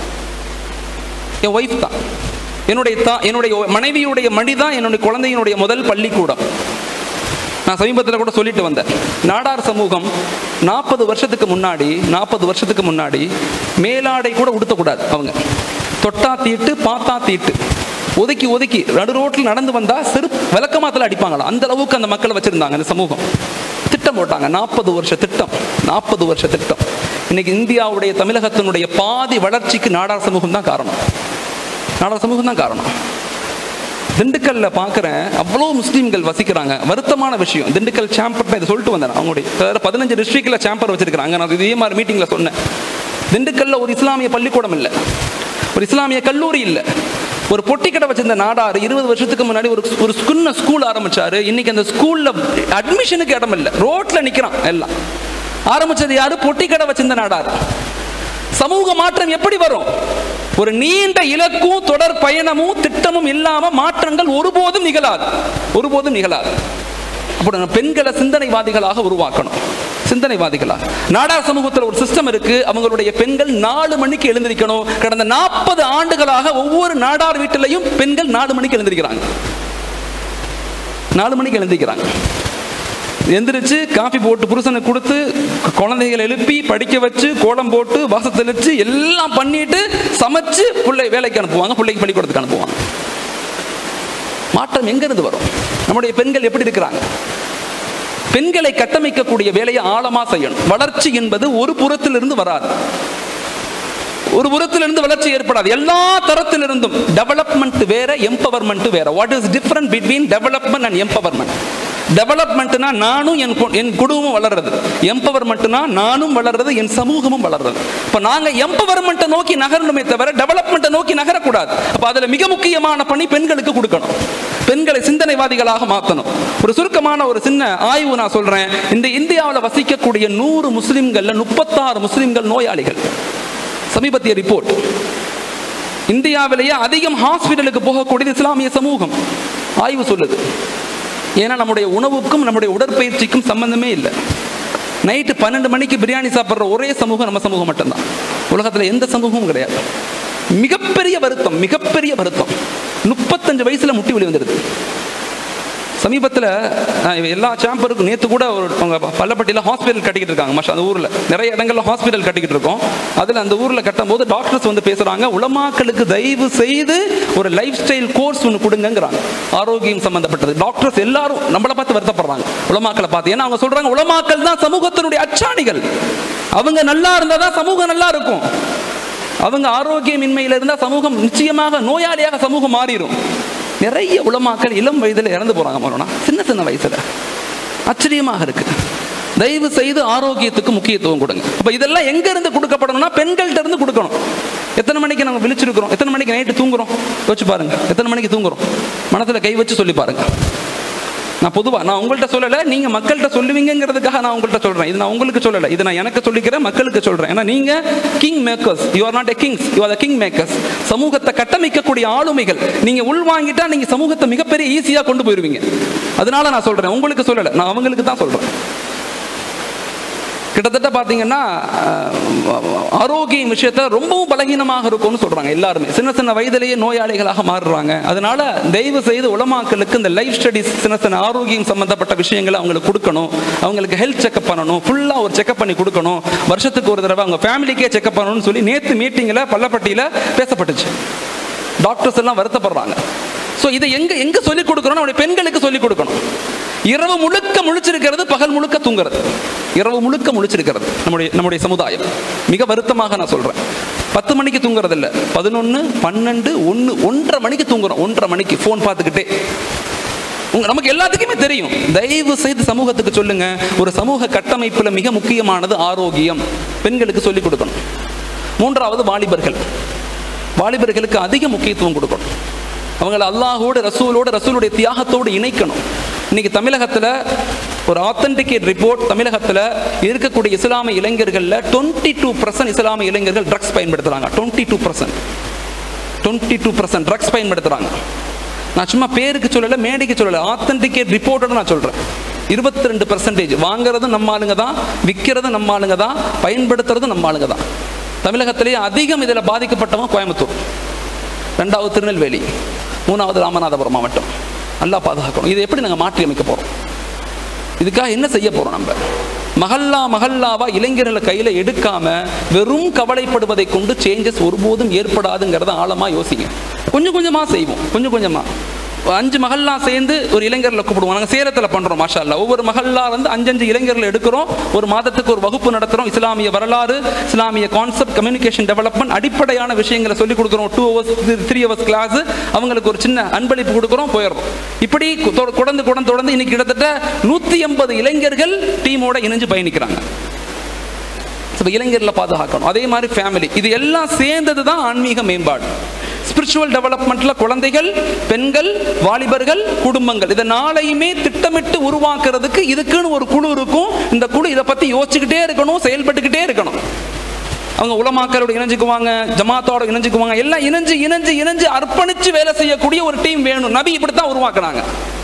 என் ஒய்ஃப் தான் என்னுடைய தா என்னுடைய மனைவியுடைய மடி தான் என்னுடைய குழந்தையினுடைய முதல் பள்ளிக்கூடம் நான் சமீபத்தில் கூட சொல்லிட்டு வந்தேன் நாடார் சமூகம் நாற்பது வருஷத்துக்கு முன்னாடி நாற்பது வருஷத்துக்கு முன்னாடி மேலாடை கூட உடுத்தக்கூடாது அவங்க தொட்டா தீட்டு பார்த்தா தீட்டு ஒதுக்கி ஒதுக்கி நடு ரோட்டில் நடந்து வந்தா சிறு விளக்கமாத்தில் அடிப்பாங்களா அந்த அளவுக்கு அந்த மக்களை வச்சிருந்தாங்க அந்த சமூகம் திட்டம் போட்டாங்க நாற்பது வருஷ திட்டம் நாற்பது வருஷ திட்டம் இன்னைக்கு இந்தியாவுடைய தமிழகத்தினுடைய பாதி வளர்ச்சிக்கு நாடார் சமூகம் தான் காரணம் நாடார் சமூகம் தான் காரணம் திண்டுக்கல்ல பார்க்குறேன் அவ்வளோ முஸ்லீம்கள் வசிக்கிறாங்க வருத்தமான விஷயம் திண்டுக்கல் சாம்பர் இதை சொல்லிட்டு வந்தேன் அவங்களுடைய கிட்டத்தட்ட பதினஞ்சு டிஸ்ட்ரிக்டில் சாம்பர் வச்சிருக்கிறாங்க நான் இதே மாதிரி மீட்டிங்கில் சொன்னேன் திண்டுக்கல்ல ஒரு இஸ்லாமிய பள்ளிக்கூடம் இல்லை ஒரு இஸ்லாமிய கல்லூரி இல்லை ஒரு பொட்டி கடை வச்சிருந்த நாடார் இருபது வருஷத்துக்கு முன்னாடி ஒரு ஒரு சின்ன ஸ்கூல் ஆரம்பிச்சாரு இன்னைக்கு அந்த ஸ்கூல்ல அட்மிஷனுக்கு இடம் இல்லை ரோட்ல நிக்கிறான் எல்லாம் ஆரம்பிச்சது யாரு பொட்டி கடை வச்சிருந்த நாடார் சமூக மாற்றம் எப்படி வரும் ஒரு நீண்ட இலக்கும் தொடர் பயணமும் திட்டமும் இல்லாம மாற்றங்கள் ஒருபோதும் நிகழாது ஒருபோதும் நிகழாது அப்படி நம்ம பெண்களை சிந்தனைவாதிகளாக உருவாக்கணும் சிந்தனைவாதிகளாக நாடார் சமூகத்தில் ஒரு சிஸ்டம் இருக்கு அவங்களுடைய பெண்கள் நாலு மணிக்கு எழுந்திருக்கணும் கடந்த நாற்பது ஆண்டுகளாக ஒவ்வொரு நாடார் வீட்டிலையும் பெண்கள் நாலு மணிக்கு எழுந்திருக்கிறாங்க நாலு மணிக்கு எழுந்திருக்கிறாங்க எந்திரிச்சு காஃபி போட்டு புருஷனை கொடுத்து குழந்தைகளை எழுப்பி படிக்க வச்சு கோலம் போட்டு வாச தெளிச்சு எல்லாம் பண்ணிட்டு சமைச்சு பிள்ளை வேலைக்கு அனுப்புவாங்க பிள்ளைக்கு பள்ளிக்கூடத்துக்கு அனுப்புவாங்க மாற்றம் எங்கிருந்து வரும் நம்முடைய பெண்கள் எப்படி இருக்கிறாங்க பெண்களை கட்டமைக்கக்கூடிய வேலையை ஆழமா செய்யணும் வளர்ச்சி என்பது ஒரு புறத்திலிருந்து வராது ஒரு புறத்திலிருந்து வளர்ச்சி ஏற்படாது எல்லா தரத்திலிருந்தும் டெவலப்மெண்ட் வேற எம்பவர்மெண்ட் வேற what is different between development and empowerment டெவலப்மெண்ட்னா நானும் என் கு- என் குடும்பமும் வளர்றது எம்பவர்மெண்ட்னா நானும் வளர்றது என் சமூகமும் வளர்றது இப்போ நாங்கள் எம்பவர்மெண்ட்டை நோக்கி நகரணுமே தவிர டெவலப்மெண்ட்டை நோக்கி நகரக்கூடாது அப்போ அதில் மிக முக்கியமான பணி பெண்களுக்கு கொடுக்கணும் பெண்களை சிந்தனைவாதிகளாக மாற்றணும் ஒரு சுருக்கமான ஒரு சின்ன ஆய்வு நான் சொல்றேன் இந்த இந்தியாவில் வசிக்கக்கூடிய நூறு முஸ்லிம்கள்ல முப்பத்தாறு முஸ்லிம்கள் நோயாளிகள் சமீபத்திய ரிப்போர்ட் இந்தியாவிலேயே அதிகம் ஹாஸ்பிட்டலுக்கு போகக்கூடியது இஸ்லாமிய சமூகம் ஆய்வு சொல்லுது ஏன்னா நம்முடைய உணவுக்கும் நம்முடைய உடற்பயிற்சிக்கும் சம்பந்தமே இல்லை நைட்டு பன்னெண்டு மணிக்கு பிரியாணி சாப்பிட்ற ஒரே சமூகம் நம்ம சமூகம் மட்டும்தான் உலகத்தில் எந்த சமூகமும் கிடையாது மிகப்பெரிய வருத்தம் மிகப்பெரிய வருத்தம் முப்பத்தஞ்சு வயசுல முட்டி வலி வந்துடுது சமீபத்தில் எல்லா சாம்பருக்கும் நேற்று கூட ஒரு அவங்க பள்ளப்பட்டியில் ஹாஸ்பிட்டல் கட்டிக்கிட்டு இருக்காங்க மஷா அந்த ஊரில் நிறைய இடங்கள்ல ஹாஸ்பிட்டல் கட்டிக்கிட்டு இருக்கோம் அதில் அந்த ஊரில் கட்டும் போது டாக்டர்ஸ் வந்து பேசுகிறாங்க உலமாக்களுக்கு தயவு செய்து ஒரு லைஃப் ஸ்டைல் கோர்ஸ் ஒன்று கொடுங்கங்கிறாங்க ஆரோக்கியம் சம்பந்தப்பட்டது டாக்டர்ஸ் எல்லாரும் நம்மளை பார்த்து வருத்தப்படுறாங்க உலமாக்களை பார்த்து ஏன்னா அவங்க சொல்கிறாங்க உலமாக்கள் தான் சமூகத்தினுடைய அச்சாணிகள் அவங்க நல்லா இருந்தால் தான் சமூகம் நல்லா இருக்கும் அவங்க ஆரோக்கியமின்மையில் இருந்தால் சமூகம் நிச்சயமாக நோயாளியாக சமூகம் மாறிடும் நிறைய உலமாக்கள் இளம் வயதில் இறந்து போறாங்க மரோனா சின்ன சின்ன வயசுல ஆச்சரியமாக இருக்கு தயவு செய்து ஆரோக்கியத்துக்கு முக்கியத்துவம் கொடுங்க அப்ப இதெல்லாம் எங்க இருந்து கொடுக்கப்படணும்னா பெண்கள்கிட்ட இருந்து கொடுக்கணும் எத்தனை மணிக்கு நாங்கள் விழிச்சிருக்கிறோம் எத்தனை மணிக்கு நைட்டு தூங்குறோம் யோசிச்சு பாருங்க எத்தனை மணிக்கு தூங்குறோம் மனசுல கை வச்சு சொல்லி பாருங்க நான் பொதுவாக நான் உங்கள்கிட்ட சொல்லலை நீங்கள் மக்கள்கிட்ட சொல்லுவீங்கிறதுக்காக நான் உங்கள்கிட்ட சொல்கிறேன் இது நான் உங்களுக்கு சொல்லலை இது நான் எனக்கு சொல்லிக்கிறேன் மக்களுக்கு சொல்கிறேன் ஏன்னா நீங்கள் king makers you are not a kings you are the king makers சமூகத்தை கட்டமைக்கக்கூடிய ஆளுமைகள் நீங்கள் உள்வாங்கிட்டா நீங்கள் சமூகத்தை மிகப்பெரிய ஈஸியாக கொண்டு போயிடுவீங்க அதனால நான் சொல்கிறேன் உங்களுக்கு சொல்லலை நான் அவங்களுக்கு தான் சொல்கிறேன் கிட்டத்தட்ட பார்த்தீங்கன்னா அஹ், ஆரோக்கியம் விஷயத்த ரொம்பவும் பலகீனமாக இருக்கும்னு சொல்றாங்க எல்லாருமே சின்ன சின்ன வயதிலேயே நோயாளிகளாக மாறுறாங்க அதனால தயவு செய்து உலமாக்களுக்கு இந்த லைஃப் ஸ்டடிஸ் சின்ன சின்ன ஆரோக்கியம் சம்பந்தப்பட்ட விஷயங்களை அவங்களுக்கு கொடுக்கணும் அவங்களுக்கு ஹெல்த் செக்அப் பண்ணணும் ஃபுல்லாக ஒரு செக்அப் பண்ணி கொடுக்கணும் வருஷத்துக்கு ஒரு தடவை அவங்க ஃபேமிலிக்கே செக்அப் பண்ணணும்னு சொல்லி நேற்று மீட்டிங்கில் பள்ளப்பட்டியில் பேசப்பட்டுச்சு டாக்டர்ஸ் எல்லாம் வருத்தப்படுறாங்க ஸோ இதை எங்க எங்க சொல்லிக் கொடுக்கணும் நம்முடைய பெண்களுக்கு சொல்லிக் கொடுக்கணும் இரவு முழுக்க முழிச்சிருக்கிறது பகல் முழுக்க தூங்குறது இரவு முழுக்க முழிச்சிருக்கிறது நம்முடைய நம்முடைய சமுதாயம் மிக வருத்தமாக நான் சொல்றேன் பத்து மணிக்கு தூங்குறது இல்ல பதினொன்று பன்னெண்டு ஒன்று ஒன்றரை மணிக்கு தூங்குறோம் ஒன்றரை மணிக்கு ஃபோன் பார்த்துக்கிட்டே உங்க நமக்கு எல்லாத்துக்குமே தெரியும் தயவு செய்து சமூகத்துக்கு சொல்லுங்க ஒரு சமூக கட்டமைப்புல மிக முக்கியமானது ஆரோக்கியம் பெண்களுக்கு சொல்லிக் கொடுக்கணும் மூன்றாவது வாலிபர்கள் வாலிபர்களுக்கு அதிக முக்கியத்துவம் கொடுக்கணும் அவங்களை அல்லாஹோடு ரசூலோடு ரசூலுடைய தியாகத்தோடு இணைக்கணும் இன்னைக்கு தமிழகத்தில் ஒரு ஆத்தென்டிகேட் ரிப்போர்ட் தமிழகத்தில் இருக்கக்கூடிய இஸ்லாமிய இளைஞர்களில் டுவெண்ட்டி டூ பர்சன்ட் இஸ்லாமிய இளைஞர்கள் ட்ரக்ஸ் பயன்படுத்துகிறாங்க twenty two percent twenty two percent drugs பயன்படுத்துகிறாங்க நான் சும்மா பேருக்கு சொல்லலை மேடைக்கு சொல்லலை ஆத்தென்டிகேட் ரிப்போர்ட்டோட நான் சொல்கிறேன் இருபத்தி ரெண்டு பர்சன்டேஜ் வாங்குறதும் நம்ம ஆளுங்க தான் விற்கிறதும் நம்ம ஆளுங்க தான் பயன்படுத்துறதும் நம்ம ஆளுங்க தான் தமிழகத்திலேயே அதிகம் இதில் பாதிக்கப்பட்டவங்க கோயம்புத்தூர் ரெண்டாவது திருநெல்வேலி மூணாவது ராமநாதபுரம் மாவட்டம் நல்லா பாதுகாக்கணும் இதை எப்படி நாங்கள் மாற்றி அமைக்க போகிறோம் இதுக்காக என்ன செய்ய போறோம் நம்ம மகல்லா மகல்லாவா இளைஞர்களை கையில எடுக்காம வெறும் கவலைப்படுவதை கொண்டு சேஞ்சஸ் ஒருபோதும் ஏற்படாதுங்கிறத ஆழமா யோசிங்க கொஞ்சம் கொஞ்சமா செய்வோம் கொஞ்சம் கொஞ்சமா அஞ்சு மகல்லா சேர்ந்து ஒரு இளைஞர்களை கூப்பிடுவோம் நாங்கள் சேலத்தில் பண்ணுறோம் மாஷா அல்லாஹ். ஒவ்வொரு மகல்லா வந்து அஞ்சஞ்சு இளைஞர்களை எடுக்கிறோம் ஒரு மாதத்துக்கு ஒரு வகுப்பு நடத்துகிறோம் இஸ்லாமிய வரலாறு இஸ்லாமிய கான்செப்ட் கம்யூனிகேஷன் டெவலப்மெண்ட் அடிப்படையான விஷயங்களை சொல்லிக் கொடுக்குறோம் two hours three hours class அவங்களுக்கு ஒரு சின்ன அன்பளிப்பு கொடுக்குறோம் போயிடுறோம் இப்படி தொ- தொடர்ந்து தொடர்ந்து தொடர்ந்து இன்னைக்கு கிட்டத்தட்ட நூற்றி எண்பது இளைஞர்கள் டீமோட இணைஞ்சு பயணிக்கிறாங்க இப்போ இளைஞர்களை பாதுகாக்கணும் அதே மாதிரி ஃபேமிலி இது எல்லாம் சேர்ந்தது தான் ஆன்மீக மேம்பாடு ஸ்பிரிச்சுவல் டெவலப்மெண்ட்ல குழந்தைகள் பெண்கள் வாலிபர்கள் குடும்பங்கள் இதை நாளையுமே திட்டமிட்டு உருவாக்குறதுக்கு இதுக்குன்னு ஒரு குழு இருக்கும் இந்த குழு இதை பத்தி யோசிச்சுக்கிட்டே இருக்கணும் செயல்பட்டுக்கிட்டே இருக்கணும் அவங்க உலமாக்களோட இணைஞ்சுக்குவாங்க ஜமாத்தோட இணைஞ்சுக்குவாங்க எல்லாம் இணைஞ்சு இணைஞ்சு இணைஞ்சு அர்ப்பணிச்சு வேலை செய்யக்கூடிய ஒரு டீம் வேணும் நபி இப்படித்தான் உருவாக்குனாங்க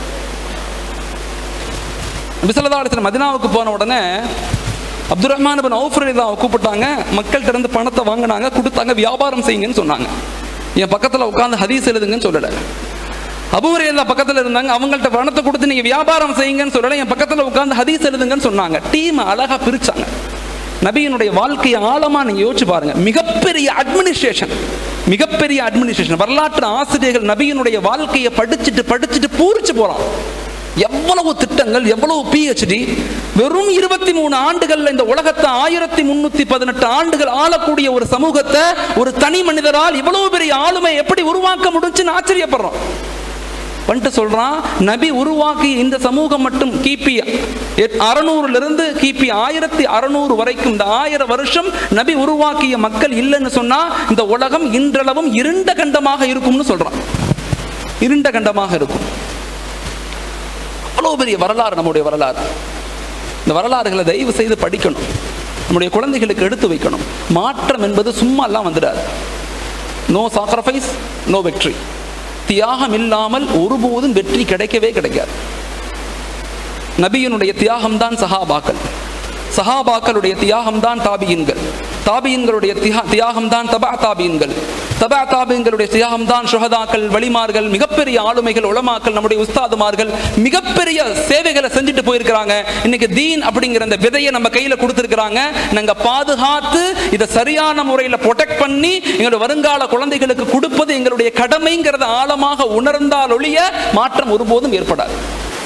விசலதாளத்தில் மதினாவுக்கு போன உடனே அப்துல் ரஹ்மான் பின் அவுஃப் ரலியல்லாஹு கூப்பிட்டாங்க மக்கள்கிட்ட இருந்து பணத்தை வாங்கினாங்க கொடுத்தாங்க வியாபாரம் செய்யுங்கன்னு சொன்னாங்க என் பக்கத்தில் உட்காந்து ஹதீஸ் எழுதுங்கன்னு சொல்லலை அபுவரையில்லா பக்கத்தில் இருந்தாங்க அவங்கள்ட்ட பணத்தை கொடுத்து நீங்க வியாபாரம் செய்யுங்கன்னு சொல்லலை என் பக்கத்தில் உட்காந்து ஹதீஸ் எழுதுங்கன்னு சொன்னாங்க டீம் அழகா பிரிச்சாங்க நபியினுடைய வாழ்க்கையை ஆழமா நீங்க யோசிச்சு பாருங்க மிகப்பெரிய அட்மினிஸ்ட்ரேஷன் மிகப்பெரிய அட்மினிஸ்ட்ரேஷன் வரலாற்று ஆசிரியர்கள் நபியினுடைய வாழ்க்கையை படிச்சுட்டு படிச்சுட்டு பூரிச்சு போறான் எவ்வளவு திட்டங்கள் எவ்வளவு பிஹெச்டி வெறும் இருபத்தி மூணு ஆண்டுகள்ல இந்த உலகத்தை ஆயிரத்தி முன்னூத்தி பதினெட்டு ஆண்டுகள் ஆளக்கூடிய ஒரு சமூகத்தை ஒரு தனி மனிதரால் இவ்வளவு பெரிய ஆளுமை எப்படி உருவாக்க முடிஞ்சுன்னு ஆச்சரியப்படுறோம் வந்துட்டு சொல்றான் நபி உருவாக்கிய இந்த சமூகம் மட்டும் கிபி அறநூறுல இருந்து கிபி ஆயிரத்தி அறநூறு வரைக்கும் இந்த ஆயிரம் வருஷம் நபி உருவாக்கிய மக்கள் இல்லைன்னு சொன்னா இந்த உலகம் இன்றளவும் இருண்ட கண்டமாக இருக்கும்னு சொல்றான் இருண்ட கண்டமாக இருக்கும் அவ்வளோ பெரிய வரலாறு நம்முடைய வரலாறு இந்த வரலாறுகளை தயவு செய்து படிக்கணும் நம்முடைய குழந்தைகளுக்கு எடுத்து வைக்கணும் மாற்றம் என்பது சும்மா எல்லாம் வந்துடாது நோ சாக்ரிஃபைஸ் நோ வெற்றி தியாகம் இல்லாமல் ஒருபோதும் வெற்றி கிடைக்கவே கிடைக்காது நபியினுடைய தியாகம்தான் சஹாபாக்கள் சஹாபாக்களுடைய தியாகம் தான் தாபியின்கள் தாபியின்களுடைய தியாகம் தான் தபா தாபியின்கள் தபா தாபியங்களுடைய தியாகம் தான் சுகதாக்கள் வழிமார்கள் மிகப்பெரிய ஆளுமைகள் உளமாக்கள் நம்முடைய உஸ்தாதுமார்கள் மிகப்பெரிய சேவைகளை செஞ்சுட்டு போயிருக்கிறாங்க இன்னைக்கு தீன் அப்படிங்கிற அந்த விதையை நம்ம கையில கொடுத்துருக்கிறாங்க நாங்க பாதுகாத்து இதை சரியான முறையில் ப்ரொடெக்ட் பண்ணி எங்களுடைய வருங்கால குழந்தைகளுக்கு கொடுப்பது எங்களுடைய கடமைங்கிறத ஆழமாக உணர்ந்தால் ஒழிய மாற்றம் ஒருபோதும் ஏற்படாது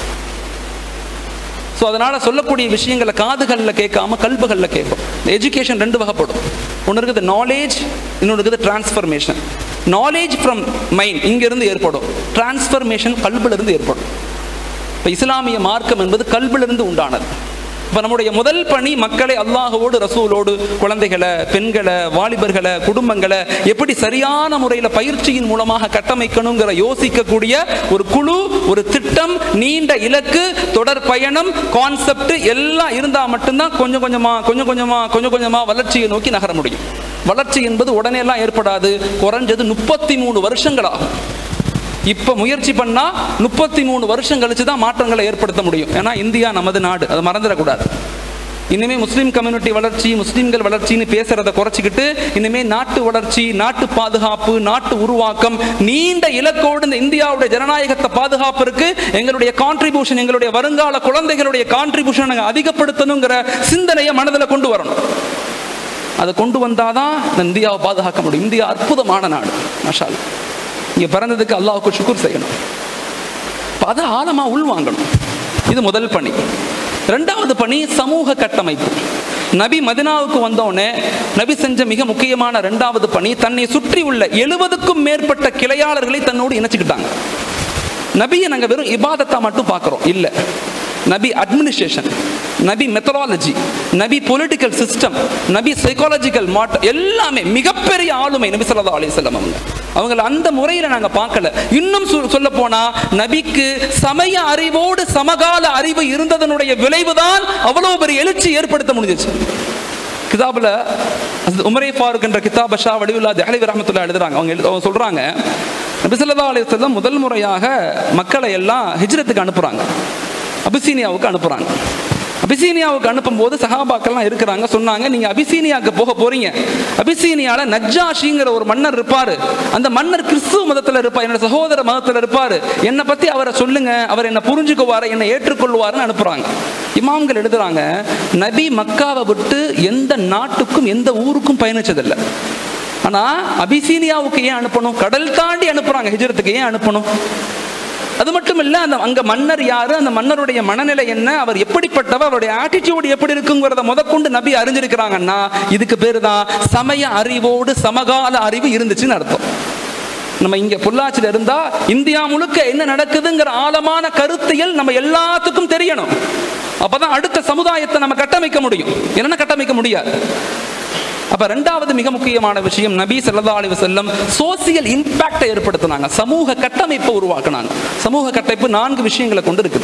ஸோ அதனால் சொல்லக்கூடிய விஷயங்களை காதுகளில் கேட்காம கல்புகளில் கேட்கும் எஜுகேஷன் ரெண்டு வகைப்படும் ஒன்று இருக்குது நாலேஜ் இன்னொன்று இருக்குது டிரான்ஸ்ஃபர்மேஷன் நாலேஜ் ஃப்ரம் மைண்ட் இங்கிருந்து ஏற்படும் டிரான்ஸ்ஃபர்மேஷன் கல்பிலிருந்து ஏற்படும் இப்போ இஸ்லாமிய மார்க்கம் என்பது கல்பிலிருந்து உண்டானது இப்போ நம்முடைய முதல் பணி மக்களை அல்லாஹோடு ரசூலோடு குழந்தைகளை பெண்களை வாலிபர்களை குடும்பங்களை எப்படி சரியான முறையில் பயிற்சியின் மூலமாக கட்டமைக்கணுங்கிற யோசிக்கக்கூடிய ஒரு குழு ஒரு திட்டம் நீண்ட இலக்கு தொடர் பயணம் கான்செப்ட் எல்லாம் இருந்தால் மட்டும்தான் கொஞ்சம் கொஞ்சமாக கொஞ்சம் கொஞ்சமாக கொஞ்சம் கொஞ்சமாக வளர்ச்சியை நோக்கி நகர முடியும் வளர்ச்சி என்பது உடனே எல்லாம் ஏற்படாது குறைஞ்சது முப்பத்தி மூணு வருஷங்கள் ஆகும் இப்போ முயற்சி பண்ணால் முப்பத்தி மூணு வருஷம் கழிச்சு தான் மாற்றங்களை ஏற்படுத்த முடியும் ஏன்னா இந்தியா நமது நாடு அதை மறந்துடக்கூடாது இனிமே முஸ்லீம் கம்யூனிட்டி வளர்ச்சி முஸ்லீம்கள் வளர்ச்சின்னு பேசுறத குறைச்சிக்கிட்டு இனிமே நாட்டு வளர்ச்சி நாட்டு பாதுகாப்பு நாட்டு உருவாக்கம் நீண்ட இலக்கோடு இந்த இந்தியாவுடைய ஜனநாயகத்தை பாதுகாப்பிற்கு எங்களுடைய கான்ட்ரிபியூஷன் எங்களுடைய வருங்கால குழந்தைகளுடைய கான்ட்ரிபியூஷன் நாங்கள் அதிகப்படுத்தணுங்கிற சிந்தனையை மனதில் கொண்டு வரணும் அதை கொண்டு வந்தாதான் இந்த இந்தியாவை பாதுகாக்க முடியும் இந்தியா அற்புதமான நாடு மஷால் இங்கே பிறந்ததுக்கு அல்லாவுக்கு சுக்குர் செய்யணும் அதை ஆழமாக உள்வாங்கணும் இது முதல் பணி ரெண்டாவது பணி சமூக கட்டமைப்பு நபி மதினாவுக்கு வந்தோடனே நபி செஞ்ச மிக முக்கியமான ரெண்டாவது பணி தன்னை சுற்றி உள்ள எழுபதுக்கும் மேற்பட்ட கிளையாளர்களை தன்னோடு இணைச்சுக்கிட்டாங்க நபியை நாங்கள் வெறும் இபாதத்தா மட்டும் பார்க்குறோம் இல்லை நபி அட்மினிஸ்ட்ரேஷன் நபி மெத்தடாலஜி நபி பொலிட்டிக்கல் சிஸ்டம் நபி சைக்காலஜிக்கல் மாட் எல்லாமே மிகப்பெரிய ஆளுமை நபி சொல்லா அலிசல்லம் அவங்க அவங்கள அந்த முறையில் நாங்கள் பார்க்கல இன்னும் சொல்ல போனா நபிக்கு சமய அறிவோடு சமகால அறிவு இருந்ததனுடைய விளைவுதான் அவ்வளவு பெரிய எழுச்சி ஏற்படுத்த முடிஞ்சிச்சு கிதாபில் உமரே ஃபாருக் என்ற கிதாப ஷா வடிவுல்லா தஹலிவி ரஹமத்துல்லா எழுதுறாங்க அவங்க எழு அவங்க சொல்கிறாங்க நபிசல்லா அலிஸ்லாம் முதல் முறையாக மக்களை எல்லாம் ஹிஜ்ரத்துக்கு அனுப்புகிறாங்க அபிசீனியாவுக்கு அனுப்புகிறாங்க அபிசீனியாவுக்கு அனுப்பும்போது சஹாபாக்கள்லாம் இருக்கிறாங்க சொன்னாங்க நீங்க அபிசீனியாவுக்கு போக போறீங்க அபிசீனியால நஜ்ஜாஷிங்கிற ஒரு மன்னர் இருப்பாரு அந்த மன்னர் கிறிஸ்துவ மதத்துல இருப்பார் என்னோட சகோதர மதத்துல இருப்பாரு என்னை பத்தி அவரை சொல்லுங்க அவர் என்ன புரிஞ்சுக்குவாரு என்னை ஏற்றுக்கொள்வாருன்னு அனுப்புறாங்க இமாம்கள் எழுதுறாங்க நபி மக்காவை விட்டு எந்த நாட்டுக்கும் எந்த ஊருக்கும் பயணிச்சதில்லை ஆனா அபிசீனியாவுக்கு ஏன் அனுப்பணும் கடல் தாண்டி அனுப்புறாங்க ஹிஜரத்துக்கு ஏன் அனுப்பணும் அது மட்டும் இல்ல அந்த அங்க மன்னர் யாரு அந்த மன்னருடைய மனநிலை என்ன அவர் எப்படிப்பட்டவர் அவருடைய ஆட்டிடியூட் எப்படி இருக்குங்கிறத முதற்கொண்டு நபி அறிஞ்சிருக்கிறாங்கன்னா இதுக்கு பேரு தான் சமய அறிவோடு சமகால அறிவு இருந்துச்சுன்னு அர்த்தம் நம்ம இங்க பொள்ளாச்சியில் இருந்தா இந்தியா முழுக்க என்ன நடக்குதுங்கிற ஆழமான கருத்தியல் நம்ம எல்லாத்துக்கும் தெரியணும் அப்பதான் அடுத்த சமுதாயத்தை நம்ம கட்டமைக்க முடியும் என்ன கட்டமைக்க முடியாது அப்ப ரெண்டாவது மிக முக்கியமான விஷயம் நபி சல்லா அலி வசல்லம் சோசியல் இம்பாக்டை ஏற்படுத்தினாங்க சமூக கட்டமைப்பை உருவாக்குனாங்க சமூக கட்டமைப்பு நான்கு விஷயங்களை கொண்டு இருக்குது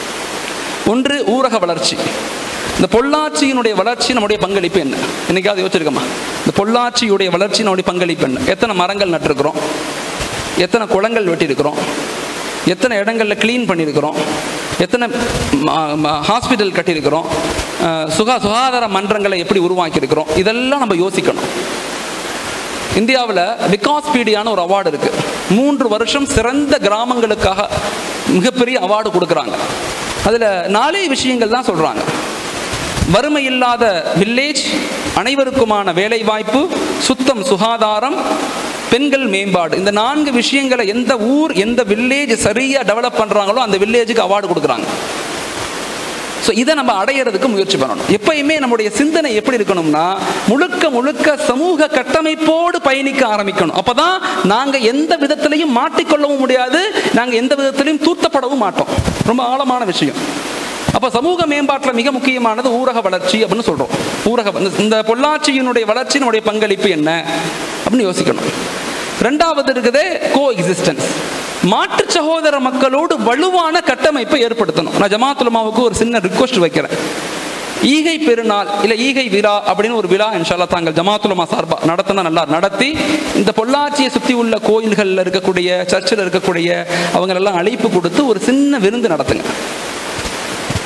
ஒன்று ஊரக வளர்ச்சி இந்த பொள்ளாச்சியினுடைய வளர்ச்சி நம்முடைய பங்களிப்பு என்ன என்னைக்காவது யோசிச்சிருக்கோமா இந்த பொள்ளாச்சியுடைய வளர்ச்சி நம்முடைய பங்களிப்பு என்ன எத்தனை மரங்கள் நட்டிருக்கிறோம் எத்தனை குளங்கள் வெட்டியிருக்கிறோம் எத்தனை இடங்களில் க்ளீன் பண்ணியிருக்கிறோம் எத்தனை ஹாஸ்பிட்டல் கட்டியிருக்கிறோம் சுகா சுகாதார மன்றங்களை எப்படி உருவாக்கியிருக்கிறோம் இதெல்லாம் நம்ம யோசிக்கணும் இந்தியாவில் விகாஸ்பீடியான ஒரு அவார்டு இருக்கு மூன்று வருஷம் சிறந்த கிராமங்களுக்காக மிகப்பெரிய அவார்டு கொடுக்குறாங்க அதில் நாலே விஷயங்கள் தான் சொல்கிறாங்க வறுமை இல்லாத வில்லேஜ் அனைவருக்குமான வேலை வாய்ப்பு சுத்தம் சுகாதாரம் பெண்கள் மேம்பாடு இந்த நான்கு விஷயங்களை எந்த ஊர் எந்த வில்லேஜ் சரியாக டெவலப் பண்ணுறாங்களோ அந்த வில்லேஜுக்கு அவார்டு கொடுக்குறாங்க ஸோ இதை நம்ம அடையிறதுக்கு முயற்சி பண்ணணும் எப்பயுமே நம்முடைய சிந்தனை எப்படி இருக்கணும்னா முழுக்க முழுக்க சமூக கட்டமைப்போடு பயணிக்க ஆரம்பிக்கணும் அப்பதான் நாங்கள் எந்த விதத்திலையும் மாட்டிக்கொள்ளவும் முடியாது நாங்கள் எந்த விதத்திலையும் தூத்தப்படவும் மாட்டோம் ரொம்ப ஆழமான விஷயம் அப்போ சமூக மேம்பாட்டில் மிக முக்கியமானது ஊரக வளர்ச்சி அப்படின்னு சொல்கிறோம் ஊரக இந்த பொள்ளாச்சியினுடைய வளர்ச்சி நம்முடைய பங்களிப்பு என்ன அப்படின்னு யோசிக்கணும் ரெண்டாவது இருக்குதே கோ எக்ஸிஸ்டன்ஸ் மாற்று சகோதர மக்களோடு வலுவான கட்டமைப்பை ஏற்படுத்தணும் நான் ஜமாத்துலமாவுக்கு ஒரு சின்ன ரிக்வஸ்ட் வைக்கிறேன் ஈகை பெருநாள் இல்லை ஈகை விழா அப்படின்னு ஒரு விழா இன்ஷால்லா தாங்கள் ஜமாத்துலமா சார்பா நடத்தினா நல்லா நடத்தி இந்த பொள்ளாச்சியை சுற்றி உள்ள கோயில்களில் இருக்கக்கூடிய சர்ச்சில் இருக்கக்கூடிய அவங்களெல்லாம் அழைப்பு கொடுத்து ஒரு சின்ன விருந்து நடத்துங்க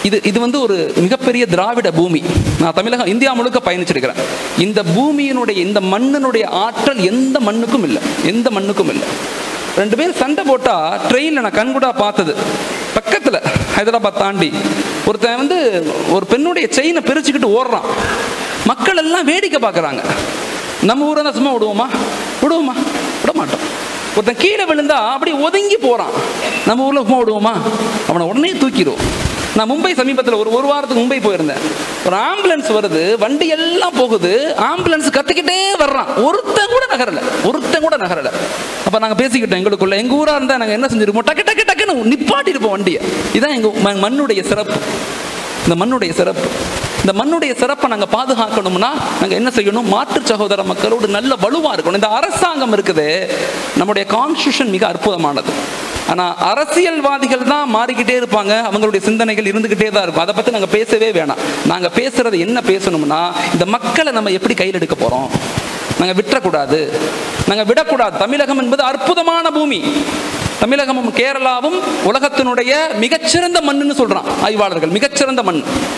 இது இது வந்து ஒரு மிகப்பெரிய திராவிட பூமி நான் தமிழகம் இந்தியா முழுக்க பயணிச்சிருக்கிறேன் இந்த பூமியினுடைய இந்த மண்ணினுடைய ஆற்றல் எந்த மண்ணுக்கும் இல்லை எந்த மண்ணுக்கும் இல்லை ரெண்டு பேரும் சண்டை போட்டா ட்ரெயினில் நான் கண்கூடா பார்த்தது பக்கத்தில் ஹைதராபாத் தாண்டி ஒருத்தன் வந்து ஒரு பெண்ணுடைய செயினை பிரிச்சுக்கிட்டு ஓடுறான் மக்கள் எல்லாம் வேடிக்கை பார்க்குறாங்க நம்ம ஊரை தான் சும்மா விடுவோமா விடுவோமா விட மாட்டோம் ஒருத்தன் கீழே விழுந்தா அப்படி ஒதுங்கி போறான் நம்ம ஊர்ல சும்மா விடுவோமா அவனை உடனே தூக்கிடுவோம் நான் மும்பை சமீபத்தில் ஒரு ஒரு வாரத்துக்கு மும்பை போயிருந்தேன் ஒரு ஆம்புலன்ஸ் வருது வண்டி எல்லாம் போகுது ஆம்புலன்ஸ் கத்திக்கிட்டே வர்றான் ஒருத்தன் கூட நகரல ஒருத்தன் கூட நகரல அப்ப நாங்க பேசிக்கிட்டோம் எங்களுக்குள்ள எங்க ஊரா இருந்தா நாங்க என்ன செஞ்சிருப்போம் டக்கு டக்கு டக்குன்னு நிப்பாட்டி இருப்போம் வண்டியை இதான் எங்க ம- மண்ணுடைய சிறப்பு இந்த மண்ணுடைய சிறப்பு இந்த மண்ணுடைய சிறப்பை நாங்கள் பாதுகாக்கணும்னா நாங்கள் என்ன செய்யணும் மாற்று சகோதர மக்களோடு நல்ல வலுவாக இருக்கணும் இந்த அரசாங்கம் இருக்குது நம்முடைய கான்ஸ்டியூஷன் மிக அற்புதமானது ஆனால் அரசியல்வாதிகள் தான் மாறிக்கிட்டே இருப்பாங்க அவங்களுடைய சிந்தனைகள் இருந்துக்கிட்டே தான் இருக்கும் அதை பற்றி நாங்கள் பேசவே வேணாம் நாங்கள் பேசுறது என்ன பேசணும்னா இந்த மக்களை நம்ம எப்படி கையில் எடுக்க போகிறோம் நாங்கள் விட்டுறக்கூடாது நாங்கள் விடக்கூடாது தமிழகம் என்பது அற்புதமான பூமி தமிழகமும் கேரளாவும் உலகத்தினுடைய மிகச்சிறந்த மண்ணுன்னு சொல்றான் ஆய்வாளர்கள் மிகச்சிறந்த மண்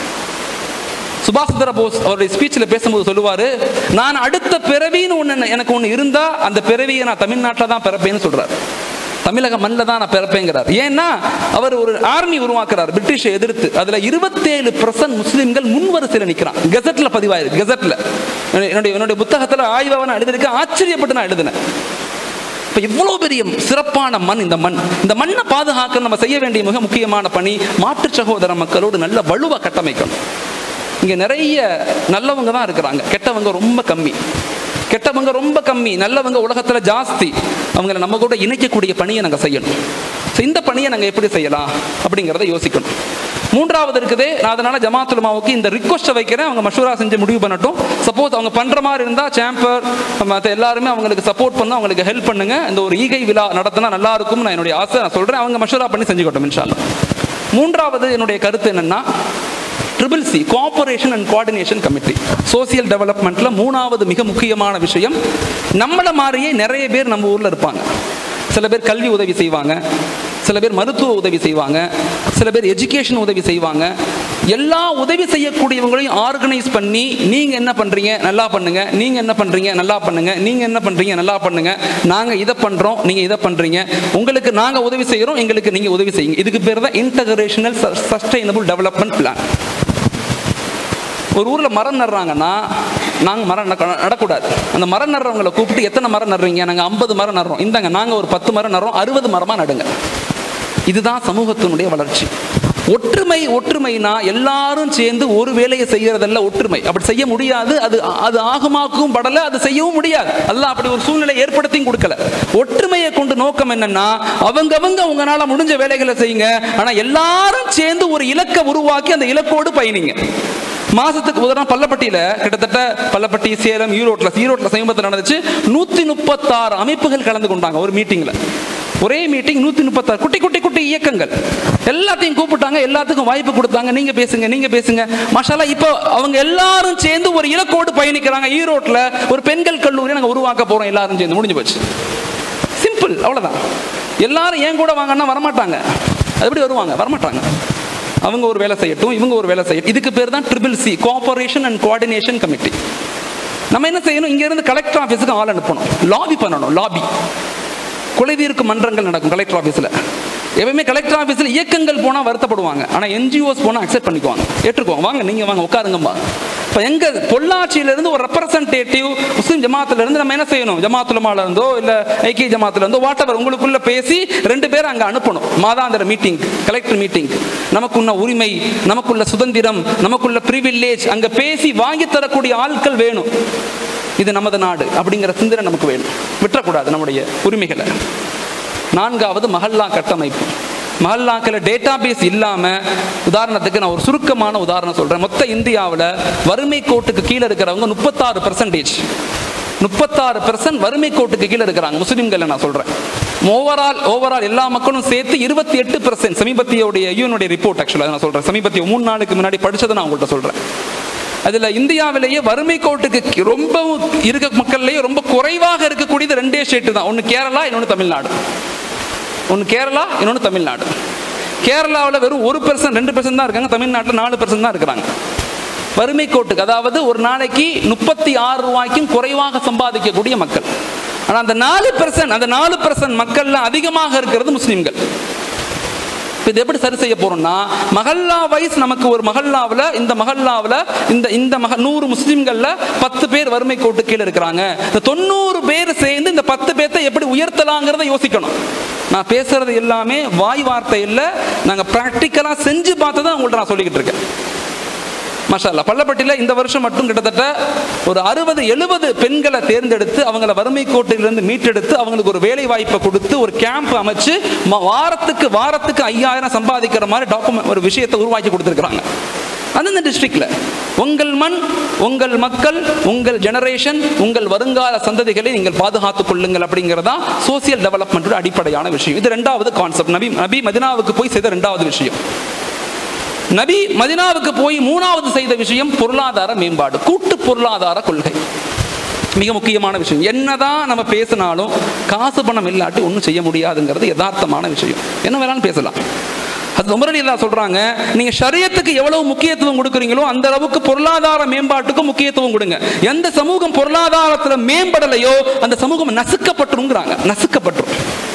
சுபாஷ் சந்திர போஸ் அவருடைய ஸ்பீச்சில் பேசும்போது சொல்லுவாரு நான் அடுத்த பிறவின்னு ஒன்று எனக்கு ஒன்று இருந்தா அந்த பிறவியை நான் தமிழ்நாட்டில் தான் பிறப்பேன்னு சொல்றாரு தமிழக மண்ணில் தான் நான் பிறப்பேங்கிறார் ஏன்னா அவர் ஒரு ஆர்மி உருவாக்குறார் பிரிட்டிஷை எதிர்த்து அதுல இருபத்தேழு பர்சன்ட் முஸ்லிம்கள் முன்வரிசையில் நிற்கிறான் கெசட்ல பதிவாயிருக்கு கெசட்ல என்னுடைய என்னுடைய புத்தகத்தில் ஆய்வாக நான் எழுதியிருக்கேன் ஆச்சரியப்பட்டு நான் எழுதினேன் இப்போ இவ்வளோ பெரிய சிறப்பான மண் இந்த மண் இந்த மண்ணை பாதுகாக்க நம்ம செய்ய வேண்டிய மிக முக்கியமான பணி மாற்றுச் சகோதர மக்களோடு நல்ல வலுவாக கட்டமைக்கணும் இங்கே நிறைய நல்லவங்க தான் இருக்கிறாங்க கெட்டவங்க ரொம்ப கம்மி கெட்டவங்க ரொம்ப கம்மி நல்லவங்க உலகத்தில் ஜாஸ்தி அவங்கள நம்ம கூட இணைக்கக்கூடிய பணியை நாங்கள் செய்யணும் ஸோ இந்த பணியை நாங்கள் எப்படி செய்யலாம் அப்படிங்கிறத யோசிக்கணும் மூன்றாவது இருக்குது நான் அதனால ஜமாத்துலமாவுக்கு இந்த ரிக்வஸ்ட்டை வைக்கிறேன் அவங்க மஷூரா செஞ்சு முடிவு பண்ணட்டும் சப்போஸ் அவங்க பண்ற மாதிரி இருந்தால் சேம்பர் மற்ற எல்லாருமே அவங்களுக்கு சப்போர்ட் பண்ண அவங்களுக்கு ஹெல்ப் பண்ணுங்க இந்த ஒரு ஈகை விழா நடத்தினா நல்லா இருக்கும் நான் என்னுடைய ஆசை நான் சொல்றேன் அவங்க மஷூரா பண்ணி செஞ்சுக்கட்டும் இன்ஷால்லா மூன்றாவது என்னுடைய கருத்து என்னன்னா triple C cooperation and coordination committee social டெவலப்மெண்ட்ல மூணாவது மிக முக்கியமான விஷயம் நம்மள மாதிரியே நிறைய பேர் நம்ம ஊர்ல இருப்பாங்க சில பேர் கல்வி உதவி செய்வாங்க சில பேர் மருத்துவ உதவி செய்வாங்க சில பேர் எஜுகேஷன் உதவி செய்வாங்க எல்லா உதவி செய்யக்கூடியவங்களையும் ஆர்கனைஸ் பண்ணி நீங்க என்ன பண்றீங்க நல்லா பண்ணுங்க நீங்க என்ன பண்றீங்க நல்லா பண்ணுங்க நீங்க என்ன பண்றீங்க நல்லா பண்ணுங்க நாங்க இதை பண்றோம் நீங்க இதை பண்றீங்க உங்களுக்கு நாங்க உதவி செய்யறோம் எங்களுக்கு நீங்க உதவி செய்யுங்க இதுக்கு பேர் தான் இன்டகிரேஷனல் சஸ்டைனபிள் டெவலப்மெண்ட் பிளான் ஒரு ஊரில் மரம் நடுறாங்கன்னா நாங்கள் மரம் நட- நடக்கூடாது அந்த மரம் நடுறவங்களை கூப்பிட்டு எத்தனை மரம் நடுறீங்க நாங்கள் ஐம்பது மரம் நடுறோம் இந்தாங்க நாங்கள் ஒரு பத்து மரம் நடுறோம் அறுபது மரமாக நடுங்க இதுதான் சமூகத்தினுடைய வளர்ச்சி ஒற்றுமை ஒற்றுமைனா எல்லாரும் சேர்ந்து ஒரு வேலையை செய்யறதல்ல ஒற்றுமை அப்படி செய்ய முடியாது அது அது ஆகுமாக்கும் படல அது செய்யவும் முடியாது அல்லாஹ் அப்படி ஒரு சூழ்நிலை ஏற்படுத்தியும் கொடுக்கல ஒற்றுமையை கொண்டு நோக்கம் என்னன்னா அவங்கவங்க உங்களால முடிஞ்ச வேலைகளை செய்யுங்க ஆனா எல்லாரும் சேர்ந்து ஒரு இலக்கை உருவாக்கி அந்த இலக்கோடு பயணிங்க மாசத்துக்கு உதாரணம் பள்ளப்பட்டியில கிட்டத்தட்ட பள்ளப்பட்டி சேலம் ஈரோட்ல ஈரோட்ல சமீபத்தில் நடந்துச்சு நூத்தி முப்பத்தாறு அமைப்புகள் கலந்து கொண்டாங்க ஒரு மீட்டிங்ல ஒரே மீட்டிங் நூத்தி முப்பத்தாறு குட்டி குட்டி குட்டி இயக்கங்கள் எல்லாத்தையும் கூப்பிட்டாங்க எல்லாத்துக்கும் வாய்ப்பு கொடுத்தாங்க நீங்க பேசுங்க நீங்க பேசுங்க மஷாலா இப்போ அவங்க எல்லாரும் சேர்ந்து ஒரு இலக்கோடு பயணிக்கிறாங்க ஈரோட்ல ஒரு பெண்கள் கல்லூரி நாங்க உருவாக்க போறோம் எல்லாரும் சேர்ந்து முடிஞ்சு போச்சு சிம்பிள் அவ்வளவுதான் எல்லாரும் ஏன் கூட வாங்கன்னா வரமாட்டாங்க அது எப்படி வருவாங்க வரமாட்டாங்க அவங்க ஒரு வேலை செய்யட்டும் இவங்க ஒரு வேலை செய்யட்டும் இதுக்கு பேர் தான் triple C cooperation and coordination committee நம்ம என்ன செய்யணும் இங்க இருந்து கலெக்டர் ஆஃபீஸுக்கு ஆள் அனுப்பணும் லாபி பண்ணணும் லாபி குலைதீர்க்கு மன்றங்கள் நடக்கும் கலெக்டர் ஆஃபீஸில் எப்பவுமே கலெக்டர் ஆஃபீஸில் இயக்கங்கள் போனால் வருத்தப்படுவாங்க ஆனால் என்ஜிஓஸ் போனால் அக்செப்ட் பண்ணிக்குவாங்க ஏற்றுக்குவாங்க வாங்க நீங்கள் வாங்க உட்காருங்கம்மா இப்போ எங்க பொள்ளாச்சியிலேருந்து ஒரு ரெப்ரசன்டேட்டிவ் முஸ்லீம் ஜமாத்துல இருந்து நம்ம என்ன செய்யணும் ஜமாத்துலமால இருந்தோ இல்லை ஐக்கிய ஜமாத்துல இருந்தோ வாட் எவர் உங்களுக்குள்ள பேசி ரெண்டு பேரும் அங்கே அனுப்பணும் மாதாந்திர மீட்டிங் கலெக்டர் மீட்டிங் நமக்குள்ள உரிமை நமக்குள்ள சுதந்திரம் நமக்குள்ள ப்ரிவில்லேஜ் அங்கே பேசி வாங்கி தரக்கூடிய ஆட்கள் வேணும் இது நமது நாடு அப்படிங்கிற சிந்தனை நமக்கு வேணும் விட்டுறக்கூடாது நம்முடைய உரிமைகளை நான்காவது மஹல்லா கட்டமைப்பு மஹல்லாக்கள் டேட்டா பேஸ் இல்லாம உதாரணத்துக்கு நான் ஒரு சுருக்கமான உதாரணம் சொல்றேன் மொத்த இந்தியாவில் வறுமை கோட்டுக்கு கீழே இருக்கிறவங்க முப்பத்தாறு பெர்சன்டேஜ் முப்பத்தாறு பெர்சன்ட் வறுமை கோட்டுக்கு கீழே இருக்கிறாங்க முஸ்லிம்கள் நான் சொல்றேன் ஓவரால் ஓவரால் எல்லா மக்களும் சேர்த்து இருபத்தி எட்டு பெர்சன்ட் சமீபத்தியோடைய யூனுடைய ரிப்போர்ட் ஆக்சுவலாக நான் சொல்றேன் சமீபத்திய மூணு நாளுக்கு முன்னாடி படிச்சதை நான் உங்கள்கிட்ட சொல்றேன் அதுல இந்தியாவிலேயே வறுமை கோட்டுக்கு கி- ரொம்பவும் இருக்க மக்கள்லயே ரொம்ப குறைவாக இருக்கக்கூடியது ரெண்டே ஸ்டேட் தான் ஒன்னு கேரளா இன்னொன்னு தமிழ்நாடு ஒன்னு கேரளா இன்னொன்னு தமிழ்நாடு கேரளாவில் வெறும் ஒரு பெர்சன்ட் ரெண்டு பெர்சன்ட் தான் இருக்காங்க தமிழ்நாட்டில் நாலு பெர்சன்ட் தான் இருக்கிறாங்க வறுமை கோட்டுக்கு அதாவது ஒரு நாளைக்கு முப்பத்தி ஆறு ரூபாய்க்கும் குறைவாக சம்பாதிக்கக்கூடிய மக்கள் ஆனால் அந்த நாலு பெர்சன்ட் அந்த நாலு பெர்சன்ட் மக்கள்ல அதிகமாக இருக்கிறது முஸ்லிம்கள் இப்போ இது எப்படி சரி செய்ய போறோம்னா மஹல்லா வைஸ் நமக்கு ஒரு மஹல்லாவில் இந்த மஹல்லாவில் இந்த இந்த மக நூறு முஸ்லீம்களில் பத்து பேர் வறுமை கோட்டு கீழே இருக்கிறாங்க இந்த தொண்ணூறு பேர் சேர்ந்து இந்த பத்து பேர்த்தை எப்படி உயர்த்தலாங்கிறத யோசிக்கணும் நான் பேசுறது எல்லாமே வாய் வார்த்தை இல்லை நாங்கள் ப்ராக்டிக்கலாக செஞ்சு பார்த்து தான் உங்கள்ட்ட நான் சொல்லிக்கிட்டு இருக்கேன் மஷாலா பள்ளப்பட்டியில் இந்த வருஷம் மட்டும் கிட்டத்தட்ட ஒரு அறுபது எழுபது பெண்களை தேர்ந்தெடுத்து அவங்கள வறுமை கோட்டிலிருந்து மீட்டெடுத்து அவங்களுக்கு ஒரு வேலை வாய்ப்பை கொடுத்து ஒரு கேம்ப் அமைச்சு ம- வாரத்துக்கு வாரத்துக்கு ஐயாயிரம் சம்பாதிக்கிற மாதிரி டாக்குமெண்ட் ஒரு விஷயத்தை உருவாக்கி கொடுத்துருக்குறாங்க அந்தந்த டிஸ்ட்ரிக்ட்ல உங்கள் மண் உங்கள் மக்கள் உங்கள் ஜெனரேஷன் உங்கள் வருங்கால சந்ததிகளை நீங்கள் பாதுகாத்துக் கொள்ளுங்கள் அப்படிங்கிறதா சோசியல் டெவலப்மெண்ட்டோட அடிப்படையான விஷயம் இது ரெண்டாவது கான்செப்ட் நபி நபி மதினாவுக்கு போய் செய்த ரெண்டாவது விஷயம் நபி மதினாவுக்கு போய் மூணாவது செய்த விஷயம் பொருளாதார மேம்பாடு கூட்டு பொருளாதார கொள்கை மிக முக்கியமான விஷயம் என்னதான் நம்ம பேசினாலும் காசு பணம் இல்லாட்டி ஒன்றும் செய்ய முடியாதுங்கிறது யதார்த்தமான விஷயம் என்ன வேணாலும் பேசலாம் அது உமரலி அல்லா சொல்றாங்க நீங்க ஷரியத்துக்கு எவ்வளவு முக்கியத்துவம் கொடுக்குறீங்களோ அந்த அளவுக்கு பொருளாதார மேம்பாட்டுக்கும் முக்கியத்துவம் கொடுங்க எந்த சமூகம் பொருளாதாரத்துல மேம்படலையோ அந்த சமூகம் நசுக்கப்பட்டுருங்கிறாங்க நசுக்கப்பட்டுரும்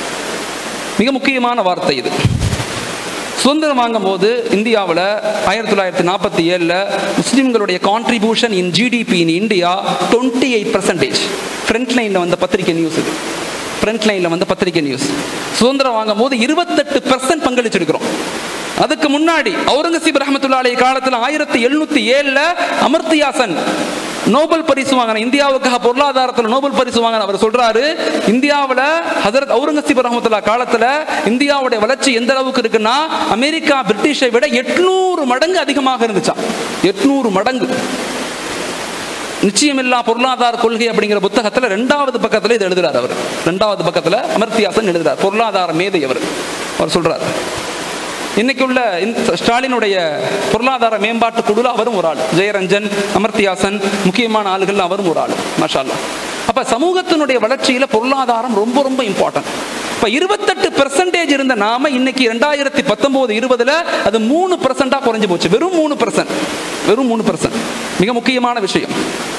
மிக முக்கியமான வார்த்தை இது சுதந்திரம் வாங்கும் போது இந்தியாவில் ஆயிரத்தி தொள்ளாயிரத்தி நாற்பத்தி ஏழில் முஸ்லீம்களுடைய contribution in GDP in India twenty eight percentage front லைனில் வந்த பத்திரிகை நியூஸ் இது ஃப்ரண்ட் லைனில் வந்த பத்திரிகை நியூஸ் சுதந்திரம் வாங்கும் போது இருபத்தெட்டு பர்சன்ட் பங்களிச்சிருக்கிறோம் அதுக்கு முன்னாடி அவுரங்கசீப் ரஹமத்துல்லா அலி காலத்தில் ஆயிரத்தி எழுநூத்தி ஏழில் அமர்த்தியாசன் நோபல் பரிசு வாங்கின இந்தியாவுக்காக பொருளாதாரத்தில் நோபல் பரிசு வாங்கின அவர் சொல்றாரு இந்தியாவில் ஹசரத் அவுரங்கசீப் ரஹமத்துல்லா காலத்தில் இந்தியாவுடைய வளர்ச்சி எந்த அளவுக்கு இருக்குன்னா அமெரிக்கா பிரிட்டிஷை விட எட்நூறு மடங்கு அதிகமாக இருந்துச்சாம் எட்நூறு மடங்கு நிச்சயமில்லா பொருளாதார கொள்கை அப்படிங்கிற புத்தகத்துல ரெண்டாவது பக்கத்துல இது எழுதுறாரு அவர் ரெண்டாவது பக்கத்துல அமர்த்தியாசன் எழுதுறார் பொருளாதார மேதை அவர் அவர் சொல்றாரு இன்னைக்கு உள்ள இந்த ஸ்டாலினுடைய பொருளாதார மேம்பாட்டு குழுல அவரும் ஒரு ஆள் ஜெயரஞ்சன் அமர்த்தியாசன் முக்கியமான ஆளுகள் அவரும் ஒரு ஆள் மஷால்லா அப்ப சமூகத்தினுடைய வளர்ச்சியில பொருளாதாரம் ரொம்ப ரொம்ப இம்பார்ட்டன்ட் இப்ப இருபத்தெட்டு பெர்சன்டேஜ் இருந்த நாம இன்னைக்கு ரெண்டாயிரத்தி பத்தொன்பது இருபதுல அது மூணு பெர்சென்டா குறைஞ்சு போச்சு வெறும் மூணு பெர்சன்ட் வெறும் மூணு பெர்சன்ட் மிக முக்கியமான விஷயம்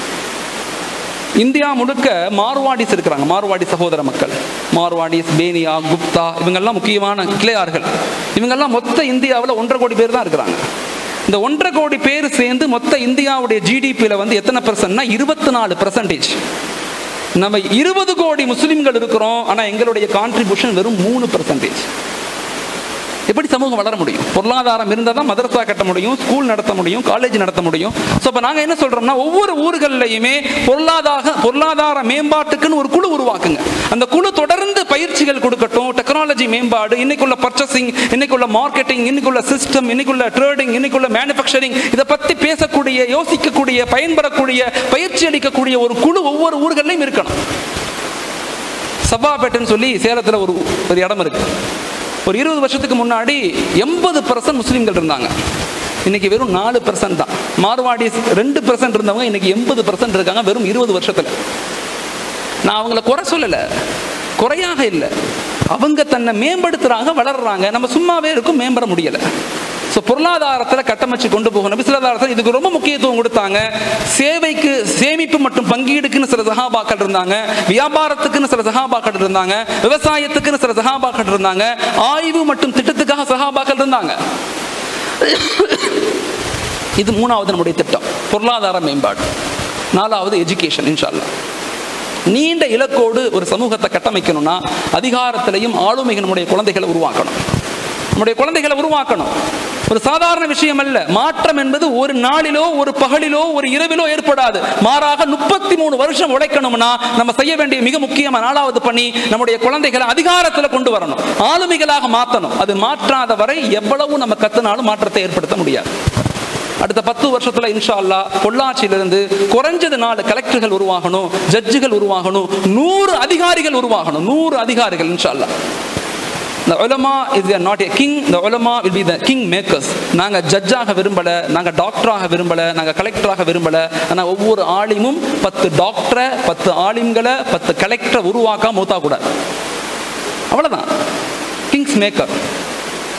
இந்தியா முழுக்க மார்வாடிஸ் இருக்கிறாங்க மார்வாடி சகோதர மக்கள் மார்வாடிஸ் பேனியா குப்தா இவங்கெல்லாம் முக்கியமான கிளையார்கள் இவங்கெல்லாம் மொத்த இந்தியாவில் ஒன்றரை கோடி பேர் தான் இருக்கிறாங்க இந்த ஒன்றரை கோடி பேர் சேர்ந்து மொத்த இந்தியாவுடைய ஜிடிபியில் வந்து எத்தனை பர்சன்ட்னா இருபத்தி நாலு பர்சன்டேஜ் நம்ம இருபது கோடி முஸ்லிம்கள் இருக்கிறோம் ஆனால் எங்களுடைய கான்ட்ரிபியூஷன் வெறும் மூணு பர்சன்டேஜ் எப்படி சமூகம் வளர முடியும் பொருளாதாரம் இருந்தால் தான் மதரசா கட்ட முடியும் ஸ்கூல் நடத்த முடியும் காலேஜ் நடத்த முடியும் ஸோ இப்போ நாங்கள் என்ன சொல்கிறோம்னா ஒவ்வொரு ஊர்கள்லையுமே பொருளாதார பொருளாதார மேம்பாட்டுக்குன்னு ஒரு குழு உருவாக்குங்க அந்த குழு தொடர்ந்து பயிற்சிகள் கொடுக்கட்டும் டெக்னாலஜி மேம்பாடு இன்னைக்குள்ள பர்ச்சேசிங் இன்னைக்குள்ள மார்க்கெட்டிங் இன்னைக்குள்ள சிஸ்டம் இன்னைக்குள்ள ட்ரேடிங் இன்னைக்குள்ள மேனுஃபேக்சரிங் இதை பற்றி பேசக்கூடிய யோசிக்கக்கூடிய பயன்படக்கூடிய பயிற்சி அளிக்கக்கூடிய ஒரு குழு ஒவ்வொரு ஊர்கள்லையும் இருக்கணும் சபாபேட்டைன்னு சொல்லி சேலத்தில் ஒரு ஒரு இடம் இருக்கு ஒரு இருபது வருஷத்துக்கு முன்னாடி எண்பது பர்சன்ட் முஸ்லீம்கள் இருந்தாங்க இன்னைக்கு வெறும் நாலு பர்சன்ட் தான் மார்வாடி ரெண்டு பர்சன்ட் இருந்தவங்க இன்னைக்கு எண்பது பர்சன்ட் இருக்காங்க வெறும் இருபது வருஷத்துல நான் அவங்கள குறை சொல்லலை குறையாக இல்லை அவங்க தன்னை மேம்படுத்துறாங்க வளர்றாங்க நம்ம சும்மாவே இருக்கும் மேம்பட முடியலை ஸோ பொருளாதாரத்தில் கட்டமைச்சு கொண்டு போகணும் நபிசுலாதாரத்தில் இதுக்கு ரொம்ப முக்கியத்துவம் கொடுத்தாங்க சேவைக்கு சேமிப்பு மற்றும் பங்கீடுக்குன்னு சில சகாபாக்கள் இருந்தாங்க வியாபாரத்துக்குன்னு சில சகாபாக்கள் இருந்தாங்க விவசாயத்துக்குன்னு சில சகாபாக்கள் இருந்தாங்க ஆய்வு மற்றும் திட்டத்துக்காக சகாபாக்கள் இருந்தாங்க இது மூணாவது நம்முடைய திட்டம் பொருளாதார மேம்பாடு நாலாவது எஜுகேஷன் இன்ஷால்லா நீண்ட இலக்கோடு ஒரு சமூகத்தை கட்டமைக்கணும்னா அதிகாரத்திலையும் ஆளுமைகள் நம்முடைய குழந்தைகளை உருவாக்கணும் நம்முடைய குழந்தைகளை உருவாக்கணும் ஒரு சாதாரண விஷயம் அல்ல மாற்றம் என்பது ஒரு நாளிலோ ஒரு பகலிலோ ஒரு இரவிலோ ஏற்படாது மாறாக முப்பத்தி மூணு வருஷம் உழைக்கணும்னா நம்ம செய்ய வேண்டிய மிக முக்கியமான நாலாவது பணி நம்முடைய குழந்தைகளை அதிகாரத்துல கொண்டு வரணும் ஆளுமைகளாக மாற்றணும் அது மாற்றாத வரை எவ்வளவு நம்ம கத்துனாலும் மாற்றத்தை ஏற்படுத்த முடியாது அடுத்த பத்து வருஷத்துல இன்ஷா அல்லா பொள்ளாச்சியிலிருந்து குறைஞ்சது நாலு கலெக்டர்கள் உருவாகணும் ஜட்ஜுகள் உருவாகணும் நூறு அதிகாரிகள் உருவாகணும் நூறு அதிகாரிகள் இன்ஷா அல்லா The ulama is not a king, the ulama will be the king makers. நாங்க ஜட்ஜாக விரும்பல நாங்க டாக்டராக விரும்பல நாங்க கலெக்டராக விரும்பல ஆனா ஒவ்வொரு ஆலிமும் பத்து டாக்டரை பத்து ஆலிம்களை பத்து கலெக்டரை உருவாக்க மூத்தா கூடாது அவ்வளவுதான் கிங்ஸ் மேக்கர்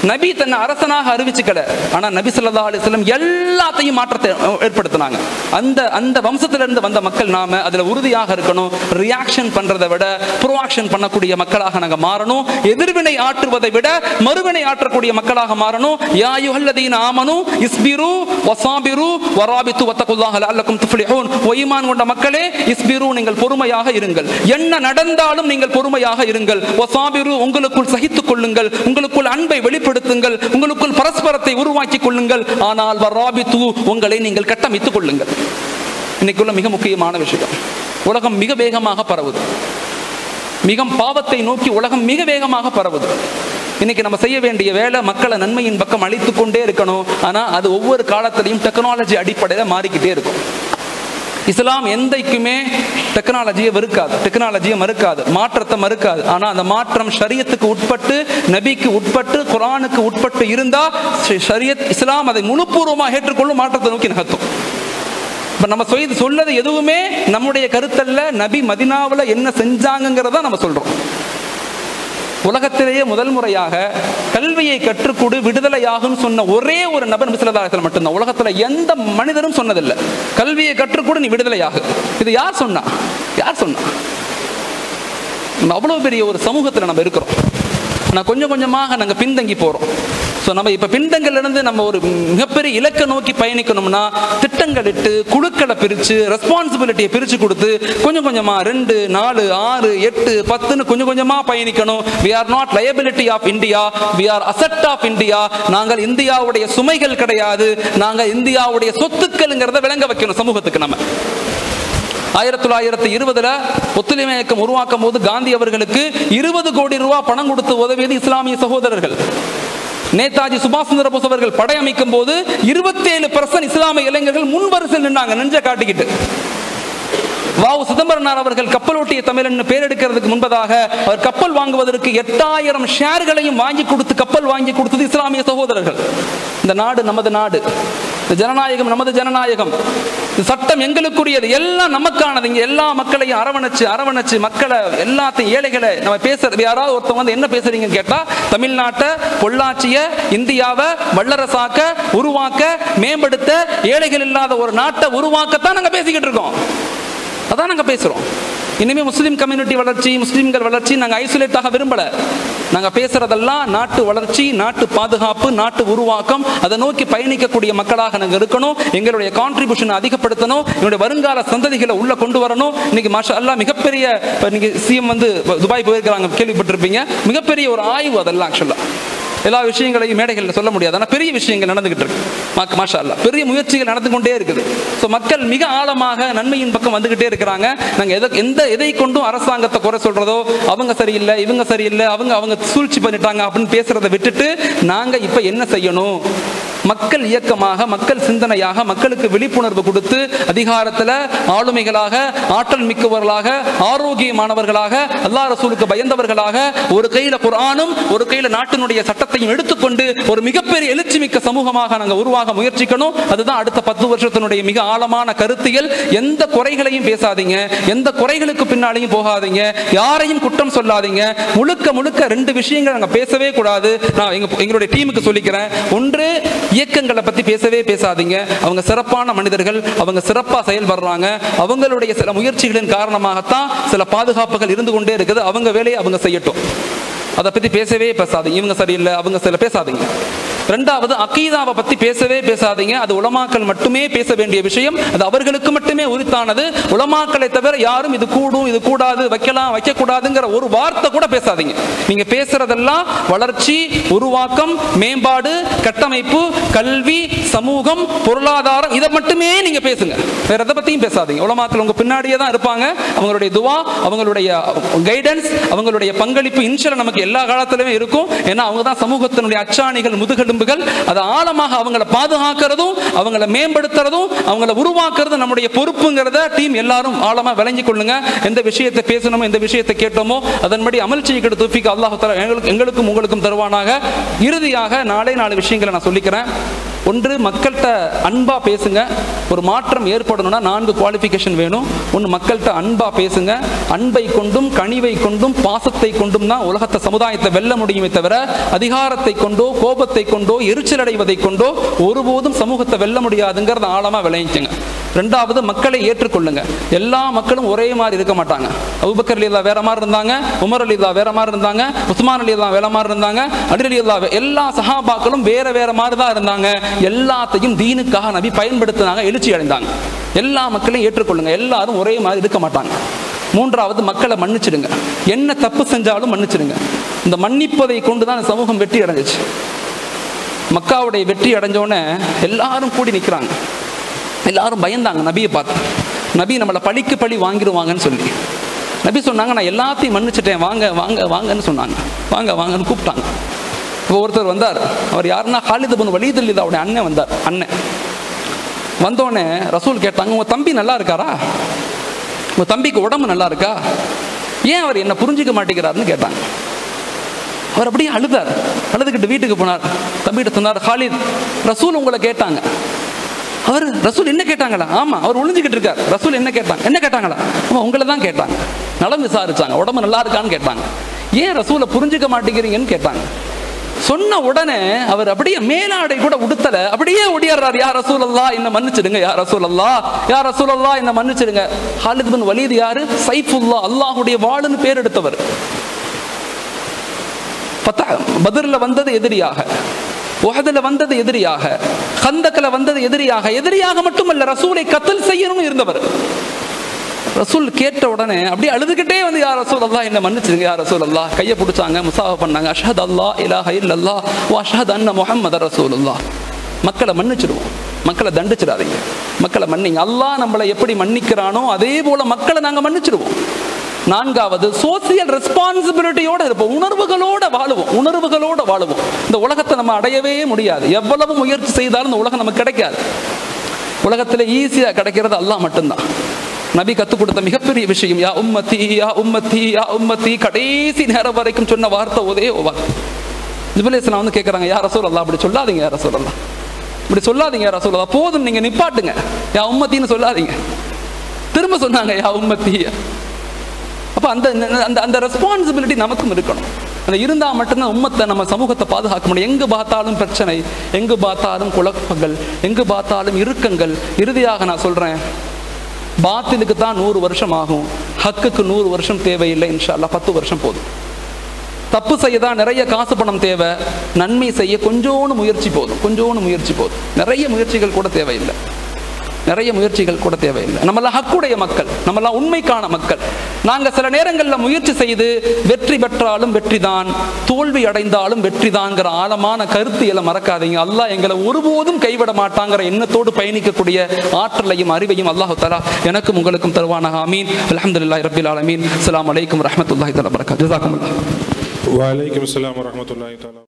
நபி தன்னை அரசனாக அறிவிச்சுக்கல ஆனா நபி ஸல்லல்லாஹு அலைஹி வஸல்லம் எல்லாத்தையும் மாற்றத்தை ஏற்படுத்தினாங்க அந்த அந்த வம்சத்திலிருந்து வந்த மக்கள் நாம அதுல உறுதியாக இருக்கணும் ரியாக்ஷன் பண்றதை விட ப்ரோஆக்ஷன் பண்ணக்கூடிய மக்களாக நாங்க மாறணும் எதிர்வினை ஆற்றுவதை விட மறுவினை ஆற்றக்கூடிய மக்களாக மாறணும் யா யுஹல்லதீன ஆமனு இஸ்பிரு வசாபிரு வராபித்து வத்தகுல்லாஹ லஅல்லக்கும் துஃப்லிஹூன் ஓ ஈமான் கொண்ட மக்களே இஸ்பிரு நீங்கள் பொறுமையாக இருங்கள் என்ன நடந்தாலும் நீங்கள் பொறுமையாக இருங்கள் வசாபிரு உங்களுக்குள் சகித்துக் கொள்ளுங்கள் உங்களுக்குள் அன்பை வெளிப்படுத்துங்கள் உங்களுக்குள் பரஸ்பரத்தை உருவாக்கிக் கொள்ளுங்கள் ஆனால் வராபித்து உங்களை நீங்கள் கட்டமைத்துக் கொள்ளுங்கள் இன்னைக்குள்ள மிக முக்கியமான விஷயம் உலகம் மிக வேகமாக பரவுது மிக பாவத்தை நோக்கி உலகம் மிக வேகமாக பரவுது இன்னைக்கு நம்ம செய்ய வேண்டிய வேலை மக்களை நன்மையின் பக்கம் அழித்து கொண்டே இருக்கணும் ஆனா அது ஒவ்வொரு காலத்திலையும் டெக்னாலஜி அடிப்படையில் மாறிக்கிட்டே இருக்கும் இஸ்லாம் எந்தைக்குமே டெக்னாலஜியை வெறுக்காது டெக்னாலஜியை மறுக்காது மாற்றத்தை மறுக்காது ஆனா அந்த மாற்றம் ஷரியத்துக்கு உட்பட்டு நபிக்கு உட்பட்டு குரானுக்கு உட்பட்டு இருந்தா ஷரியத் இஸ்லாம் அதை முழுப்பூர்வமாக ஏற்றுக்கொள்ளும் மாற்றத்தை நோக்கி நகர்த்தும் இப்ப நம்ம சொல்லி சொல்லது எதுவுமே நம்முடைய கருத்தல்ல நபி மதினாவுல என்ன செஞ்சாங்கிறத நம்ம சொல்றோம் உலகத்திலேயே முதல் முறையாக கல்வியை கற்றுக்கொடு விடுதலையாகும் சொன்ன ஒரே ஒரு நபர் மிசிலதாரத்தில் மட்டும்தான் உலகத்துல எந்த மனிதரும் சொன்னதில்லை கல்வியை கற்றுக்கொடு நீ விடுதலையாகு இது யார் சொன்னா யார் சொன்னா நம்ம அவ்வளவு பெரிய ஒரு சமூகத்துல நம்ம இருக்கிறோம் ஆனால் கொஞ்சம் கொஞ்சமாக நாங்கள் பின்தங்கி போகிறோம் ஸோ நம்ம இப்போ பின்தங்கிலிருந்து நம்ம ஒரு மிகப்பெரிய இலக்கை நோக்கி பயணிக்கணும்னா திட்டங்கள் இட்டு குழுக்களை பிரித்து ரெஸ்பான்சிபிலிட்டியை பிரித்து கொடுத்து கொஞ்சம் கொஞ்சமாக ரெண்டு நாலு ஆறு எட்டு பத்துன்னு கொஞ்சம் கொஞ்சமாக பயணிக்கணும் we are not liability of India we are asset of India நாங்கள் இந்தியாவுடைய சுமைகள் கிடையாது நாங்கள் இந்தியாவுடைய சொத்துக்கள்ங்கிறத விளங்க வைக்கணும் சமூகத்துக்கு நம்ம ஆயிரத்தி தொள்ளாயிரத்தி இருபதுல ஒத்துழைமை இயக்கம் உருவாக்கும் போது காந்தி அவர்களுக்கு இருபது கோடி ரூபாய் பணம் கொடுத்து உதவியது இஸ்லாமிய சகோதரர்கள் நேதாஜி சுபாஷ் சந்திர போஸ் அவர்கள் படை அமைக்கும் போது இருபத்தேழு பர்சன்ட் இஸ்லாமிய இளைஞர்கள் முன் வரிசையில் நின்னாங்க நெஞ்ச காட்டிக்கிட்டு வாவு சிதம்பரனார் அவர்கள் கப்பலோட்டிய தமிழன் பேரெடுக்கிறதுக்கு முன்பதாக அவர் கப்பல் வாங்குவதற்கு எட்டாயிரம் ஷேர்களையும் வாங்கி கொடுத்து கப்பல் வாங்கி கொடுத்தது இஸ்லாமிய சகோதரர்கள் இந்த நாடு நமது நாடு இந்த ஜனநாயகம் நமது ஜனநாயகம் இந்த சட்டம் எங்களுக்குரியது எல்லாம் நமக்கானது இங்க எல்லா மக்களையும் அரவணைச்சு அரவணைச்சு மக்களை எல்லாத்தையும் ஏழைகளை நம்ம பேசுறது யாராவது ஒருத்தவங்க வந்து என்ன பேசுறீங்கன்னு கேட்டா தமிழ்நாட்டை பொள்ளாச்சிய இந்தியாவை வல்லரசாக்க உருவாக்க மேம்படுத்த ஏழைகள் இல்லாத ஒரு நாட்டை உருவாக்கத்தான் நாங்க பேசிக்கிட்டு இருக்கோம் அதான் நாங்க பேசுறோம் இனிமே முஸ்லீம் கம்யூனிட்டி வளர்ச்சி முஸ்லீம்கள் வளர்ச்சி நாங்க ஐசோலேட்டாக விரும்பல நாங்க பேசுறதெல்லாம் நாட்டு வளர்ச்சி நாட்டு பாதுகாப்பு நாட்டு உருவாக்கம் அதை நோக்கி பயணிக்கக்கூடிய மக்களாக நாங்க இருக்கணும் எங்களுடைய கான்ட்ரிபியூஷன் அதிகப்படுத்தணும் என்னுடைய வருங்கால சந்ததிகளை உள்ள கொண்டு வரணும் இன்னைக்கு மாஷா அல்லாஹ் மிகப்பெரிய இப்ப நீங்க சிஎம் வந்து துபாய் போயிருக்கிறாங்க கேள்விப்பட்டிருப்பீங்க மிகப்பெரிய ஒரு ஆய்வு அதெல்லாம் ஆக்சுவலா எல்லா விஷயங்களையும் மேடைகளில் சொல்ல முடியாது ஆனால் பெரிய விஷயங்கள் நடந்துகிட்டு இருக்கு மா- மாஷா அல்லாஹ் பெரிய முயற்சிகள் நடந்து கொண்டே இருக்குது ஸோ மக்கள் மிக ஆழமாக நன்மையின் பக்கம் வந்துகிட்டே இருக்கிறாங்க நாங்கள் எதை எந்த எதை கொண்டும் அரசாங்கத்தை குறை சொல்றதோ அவங்க சரியில்லை இவங்க சரியில்லை அவங்க அவங்க சூழ்ச்சி பண்ணிட்டாங்க அப்படின்னு பேசுறதை விட்டுட்டு நாங்கள் இப்போ என்ன செய்யணும் மக்கள் இயக்கமாக மக்கள் சிந்தனையாக மக்களுக்கு விழிப்புணர்வு கொடுத்து அதிகாரத்தில் ஆளுமைகளாக ஆற்றல் மிக்கவர்களாக ஆரோக்கியமானவர்களாக அல்லாஹ் ரசூலுக்கு பயந்தவர்களாக ஒரு கையில குர்ஆனும் ஒரு கையில நாட்டினுடைய சட்டத்தையும் எடுத்துக்கொண்டு ஒரு மிகப்பெரிய எழுச்சி மிக்க சமூகமாக நாங்கள் உருவாக முயற்சிக்கணும் அதுதான் அடுத்த பத்து வருஷத்தினுடைய மிக ஆழமான கருத்தியல் எந்த குறைகளையும் பேசாதீங்க எந்த குறைகளுக்கு பின்னாலையும் போகாதீங்க யாரையும் குற்றம் சொல்லாதீங்க முழுக்க முழுக்க ரெண்டு விஷயங்கள் நாங்கள் பேசவே கூடாது நான் எங்க எங்களுடைய டீமுக்கு சொல்லிக்கிறேன் ஒன்று இயக்கங்களை பத்தி பேசவே பேசாதீங்க அவங்க சிறப்பான மனிதர்கள் அவங்க சிறப்பா செயல்படுறாங்க அவங்களுடைய சில முயற்சிகளின் காரணமாகத்தான் சில பாதுகாப்புகள் இருந்து கொண்டே இருக்குது அவங்க வேலையை அவங்க செய்யட்டும் அதை பத்தி பேசவே பேசாதீங்க இவங்க சரியில்லை அவங்க சில பேசாதீங்க ரெண்டாவது அக்கீதாவை பத்தி பேசவே பேசாதீங்க அது உலமாக்கள் மட்டுமே பேச வேண்டிய விஷயம் அது அவர்களுக்கு மட்டுமே உரித்தானது உலமாக்களை தவிர யாரும் இது கூடும் இது கூடாது வைக்கலாம் வைக்கக்கூடாதுங்கிற ஒரு வார்த்தை கூட பேசாதீங்க நீங்க பேசுறதெல்லாம் வளர்ச்சி உருவாக்கம் மேம்பாடு கட்டமைப்பு கல்வி சமூகம் பொருளாதாரம் இதை மட்டுமே நீங்க பேசுங்க வேற எதை பத்தியும் பேசாதீங்க உலமாக்கள் உங்க பின்னாடியே தான் இருப்பாங்க அவங்களுடைய துவா அவங்களுடைய கைடன்ஸ் அவங்களுடைய பங்களிப்பு இன்ஷியல் நமக்கு எல்லா காலத்திலுமே இருக்கும் ஏன்னா அவங்க தான் சமூகத்தினுடைய அச்சாணிகள் முதுகெலும்புகள் அதை ஆழமாக அவங்கள பாதுகாக்கிறதும் அவங்கள மேம்படுத்துறதும் அவங்கள உருவாக்குறதும் நம்முடைய பொறுப்புங்கிறத டீம் எல்லாரும் ஆழமா விளங்கி கொள்ளுங்க எந்த விஷயத்தை பேசணுமோ எந்த விஷயத்தை கேட்டோமோ அதன்படி அமல் செய்யக்கூடிய தூஃபிக்கு அல்லாஹ் தஆலா எங்களுக்கு எங்களுக்கும் உங்களுக்கும் தருவானாக இறுதியாக நாளே நாலு விஷயங்களை நான் சொல்லிக்கிறேன் ஒன்று மக்கள்கிட்ட அன்பா பேசுங்க ஒரு மாற்றம் ஏற்படணும்னா நான்கு குவாலிஃபிகேஷன் வேணும் ஒன்று மக்கள்கிட்ட அன்பா பேசுங்க அன்பை கொண்டும் கனிவை கொண்டும் பாசத்தை கொண்டும் தான் உலகத்தை சமுதாயத்தை வெல்ல முடியுமே தவிர அதிகாரத்தை கொண்டோ கோபத்தை கொண்டோ எரிச்சல் அடைவதை கொண்டோ ஒருபோதும் சமூகத்தை வெல்ல முடியாதுங்கிறத ஆழமா விளைவிச்சுங்க ரெண்டாவது மக்களை ஏற்றுக்கொள்ளுங்க எல்லா மக்களும் ஒரே மாதிரி இருக்க மாட்டாங்க அபுபக்கர் அலி வேற மாதிரி இருந்தாங்க உமர் அலி வேற மாதிரி இருந்தாங்க உஸ்மான் அலி வேற மாதிரி இருந்தாங்க அலி அலி எல்லா சஹாபாக்களும் வேற வேற மாதிரி தான் இருந்தாங்க எல்லாத்தையும் தீனுக்காக நபி பயன்படுத்தினாங்க எழுச்சி அடைந்தாங்க எல்லா மக்களையும் ஏற்றுக்கொள்ளுங்க எல்லாரும் ஒரே மாதிரி இருக்க மாட்டாங்க மூன்றாவது மக்களை மன்னிச்சிடுங்க என்ன தப்பு செஞ்சாலும் மன்னிச்சிடுங்க இந்த மன்னிப்பதை கொண்டு தான் இந்த சமூகம் வெற்றி அடைஞ்சிச்சு மக்காவுடைய வெற்றி அடைஞ்சோடனே எல்லாரும் கூடி நிற்கிறாங்க எல்லாரும் பயந்தாங்க நபியை பார்த்து நபி நம்மளை பழிக்கு பழி வாங்கிடுவாங்கன்னு சொல்லி நபி சொன்னாங்க நான் எல்லாத்தையும் மன்னிச்சிட்டேன் வாங்க வாங்க வாங்கன்னு சொன்னாங்க வாங்க வாங்கன்னு கூப்பிட்டாங்க இப்போ ஒருத்தர் வந்தார் அவர் யாருன்னா ஹாலித் பின் வலீத் அவருடைய அண்ணன் வந்தார் அண்ணன் வந்தோடனே ரசூல் கேட்டாங்க உங்க தம்பி நல்லா இருக்காரா உங்க தம்பிக்கு உடம்பு நல்லா இருக்கா ஏன் அவர் என்ன புரிஞ்சுக்க மாட்டேங்கிறாருன்னு கேட்டாங்க அவர் அப்படியே அழுதார் அழுதுகிட்டு வீட்டுக்கு போனார் தம்பிகிட்ட சொன்னார் ஹாலித் ரசூல் உங்களை கேட்டாங்க அவர் ரசூல் என்ன கேட்டாங்களா ஆமா அவர் ஒளிஞ்சுக்கிட்டு இருக்கார் ரசூல் என்ன கேட்டாங்க என்ன கேட்டாங்களா ஆமா உங்களை தான் கேட்டாங்க நலம் விசாரிச்சாங்க உடம்பு நல்லா இருக்கான்னு கேட்டாங்க ஏன் ரசூலை புரிஞ்சுக்க மாட்டேங்கிறீங்கன்னு கேட்டாங்க சொன்ன உடனே அவர் அப்படியே மேலாடை கூட உடுத்தல அப்படியே ஒடியாடுறார் யார் ரசூல் அல்லா என்ன மன்னிச்சிடுங்க யார் ரசூல் அல்லா யார் ரசூல் அல்லா என்ன மன்னிச்சிடுங்க ஹாலித் பின் வலீத் யாரு சைஃபுல்லா அல்லாஹுடைய வாளுன்னு பேர் எடுத்தவர் பத்தா பதிரில் வந்தது எதிரியாக உஹதில் வந்தது எதிரியாக கந்தக்கில் வந்தது எதிரியாக எதிரியாக மட்டுமல்ல ரசூலை கத்தல் செய்யணும்னு இருந்தவர் ரசூல் கேட்ட உடனே அப்படியே அழுதுகிட்டே வந்து யார் ரசூல் அல்லா என்ன மன்னிச்சிருங்க யார் ரசூல் அல்லா கையை பிடிச்சாங்க முசாஃபா பண்ணாங்க அஷஹத் அல்லா இலாஹ இல்லல்லா ஓ அஷஹத் அன்ன முஹம்மது ரசூல் அல்லா மக்களை மன்னிச்சிடுவோம் மக்களை தண்டிச்சிடாதீங்க மக்களை மன்னிங்க அல்லாஹ் நம்மளை எப்படி மன்னிக்கிறானோ அதே போல மக்களை நாங்கள் மன்னிச்சிடுவோம் நான்காவது சோசியல் ரெஸ்பான்சிபிலிட்டியோட இருப்போம் உணர்வுகளோட வாழுவோம் உணர்வுகளோட வாழுவோம் இந்த உலகத்தை நம்ம அடையவே முடியாது எவ்வளவு முயற்சி செய்தாலும் இந்த உலகம் நமக்கு கிடைக்காது உலகத்தில் ஈஸியாக கிடைக்கிறது அல்லாஹ் மட்டும்தான் நபி கற்றுக் கொடுத்த மிகப்பெரிய விஷயம் யா உம்மத்தி யா உம்மத்தி யா உம்மத்தி கடைசி நேரம் வரைக்கும் சொன்ன வார்த்தை ஒரே வார்த்தை ஜிபுலேசன் வந்து கேட்குறாங்க யார் ரசூல் அல்லா அப்படி சொல்லாதீங்க யார் ரசூல் அல்லா இப்படி சொல்லாதீங்க யார் ரசூல் அல்லா போதும் நீங்கள் நிப்பாட்டுங்க யா உம்மத்தின்னு சொல்லாதீங்க திரும்ப சொன்னாங்க யா உம்மத்தி அப்போ அந்த அந்த அந்த ரெஸ்பான்சிபிலிட்டி நமக்கும் இருக்கணும் அந்த இருந்தால் மட்டும்தான் உம்மத்தை நம்ம சமூகத்தை பாதுகாக்க முடியும் எங்கு பார்த்தாலும் பிரச்சனை எங்கு பார்த்தாலும் குழப்பங்கள் எங்கு பார்த்தாலும் இறுக்கங்கள் இறுதியாக நான் சொல்கிறேன் பாத்திலுக்கு தான் நூறு வருஷம் ஆகும் ஹக்குக்கு நூறு வருஷம் தேவையில்லை இன்ஷால்லா பத்து வருஷம் போதும் தப்பு செய்ய தான் நிறைய காசு பணம் தேவை நன்மை செய்ய கொஞ்சோண்டு முயற்சி போதும் கொஞ்சோண்டு முயற்சி போதும் நிறைய முயற்சிகள் கூட தேவையில்லை நிறைய முயற்சிகள் கூட தேவையில்லை நம்மளாம் ஹக்குடைய மக்கள் நம்மளாம் உண்மைக்கான மக்கள் நாங்கள் சில நேரங்களில் முயற்சி செய்து வெற்றி பெற்றாலும் வெற்றி தான் தோல்வி அடைந்தாலும் வெற்றி தான்ங்கிற ஆழமான கருத்தியலை மறக்காதீங்க அல்லாஹ் எங்களை ஒருபோதும் கைவிட மாட்டாங்கிற எண்ணத்தோடு பயணிக்கக்கூடிய ஆற்றலையும் அறிவையும் அல்லாஹு தலா எனக்கும் உங்களுக்கும் தருவானாக அமீன் அலமதுல்லாஹி ரபில் ஆலமீன் அஸ்லாம் வலைக்கம் ரஹமத்துல்லாஹி தலா வரகாத் ஜசாக்கும் وعليكم السلام ورحمة الله تعالى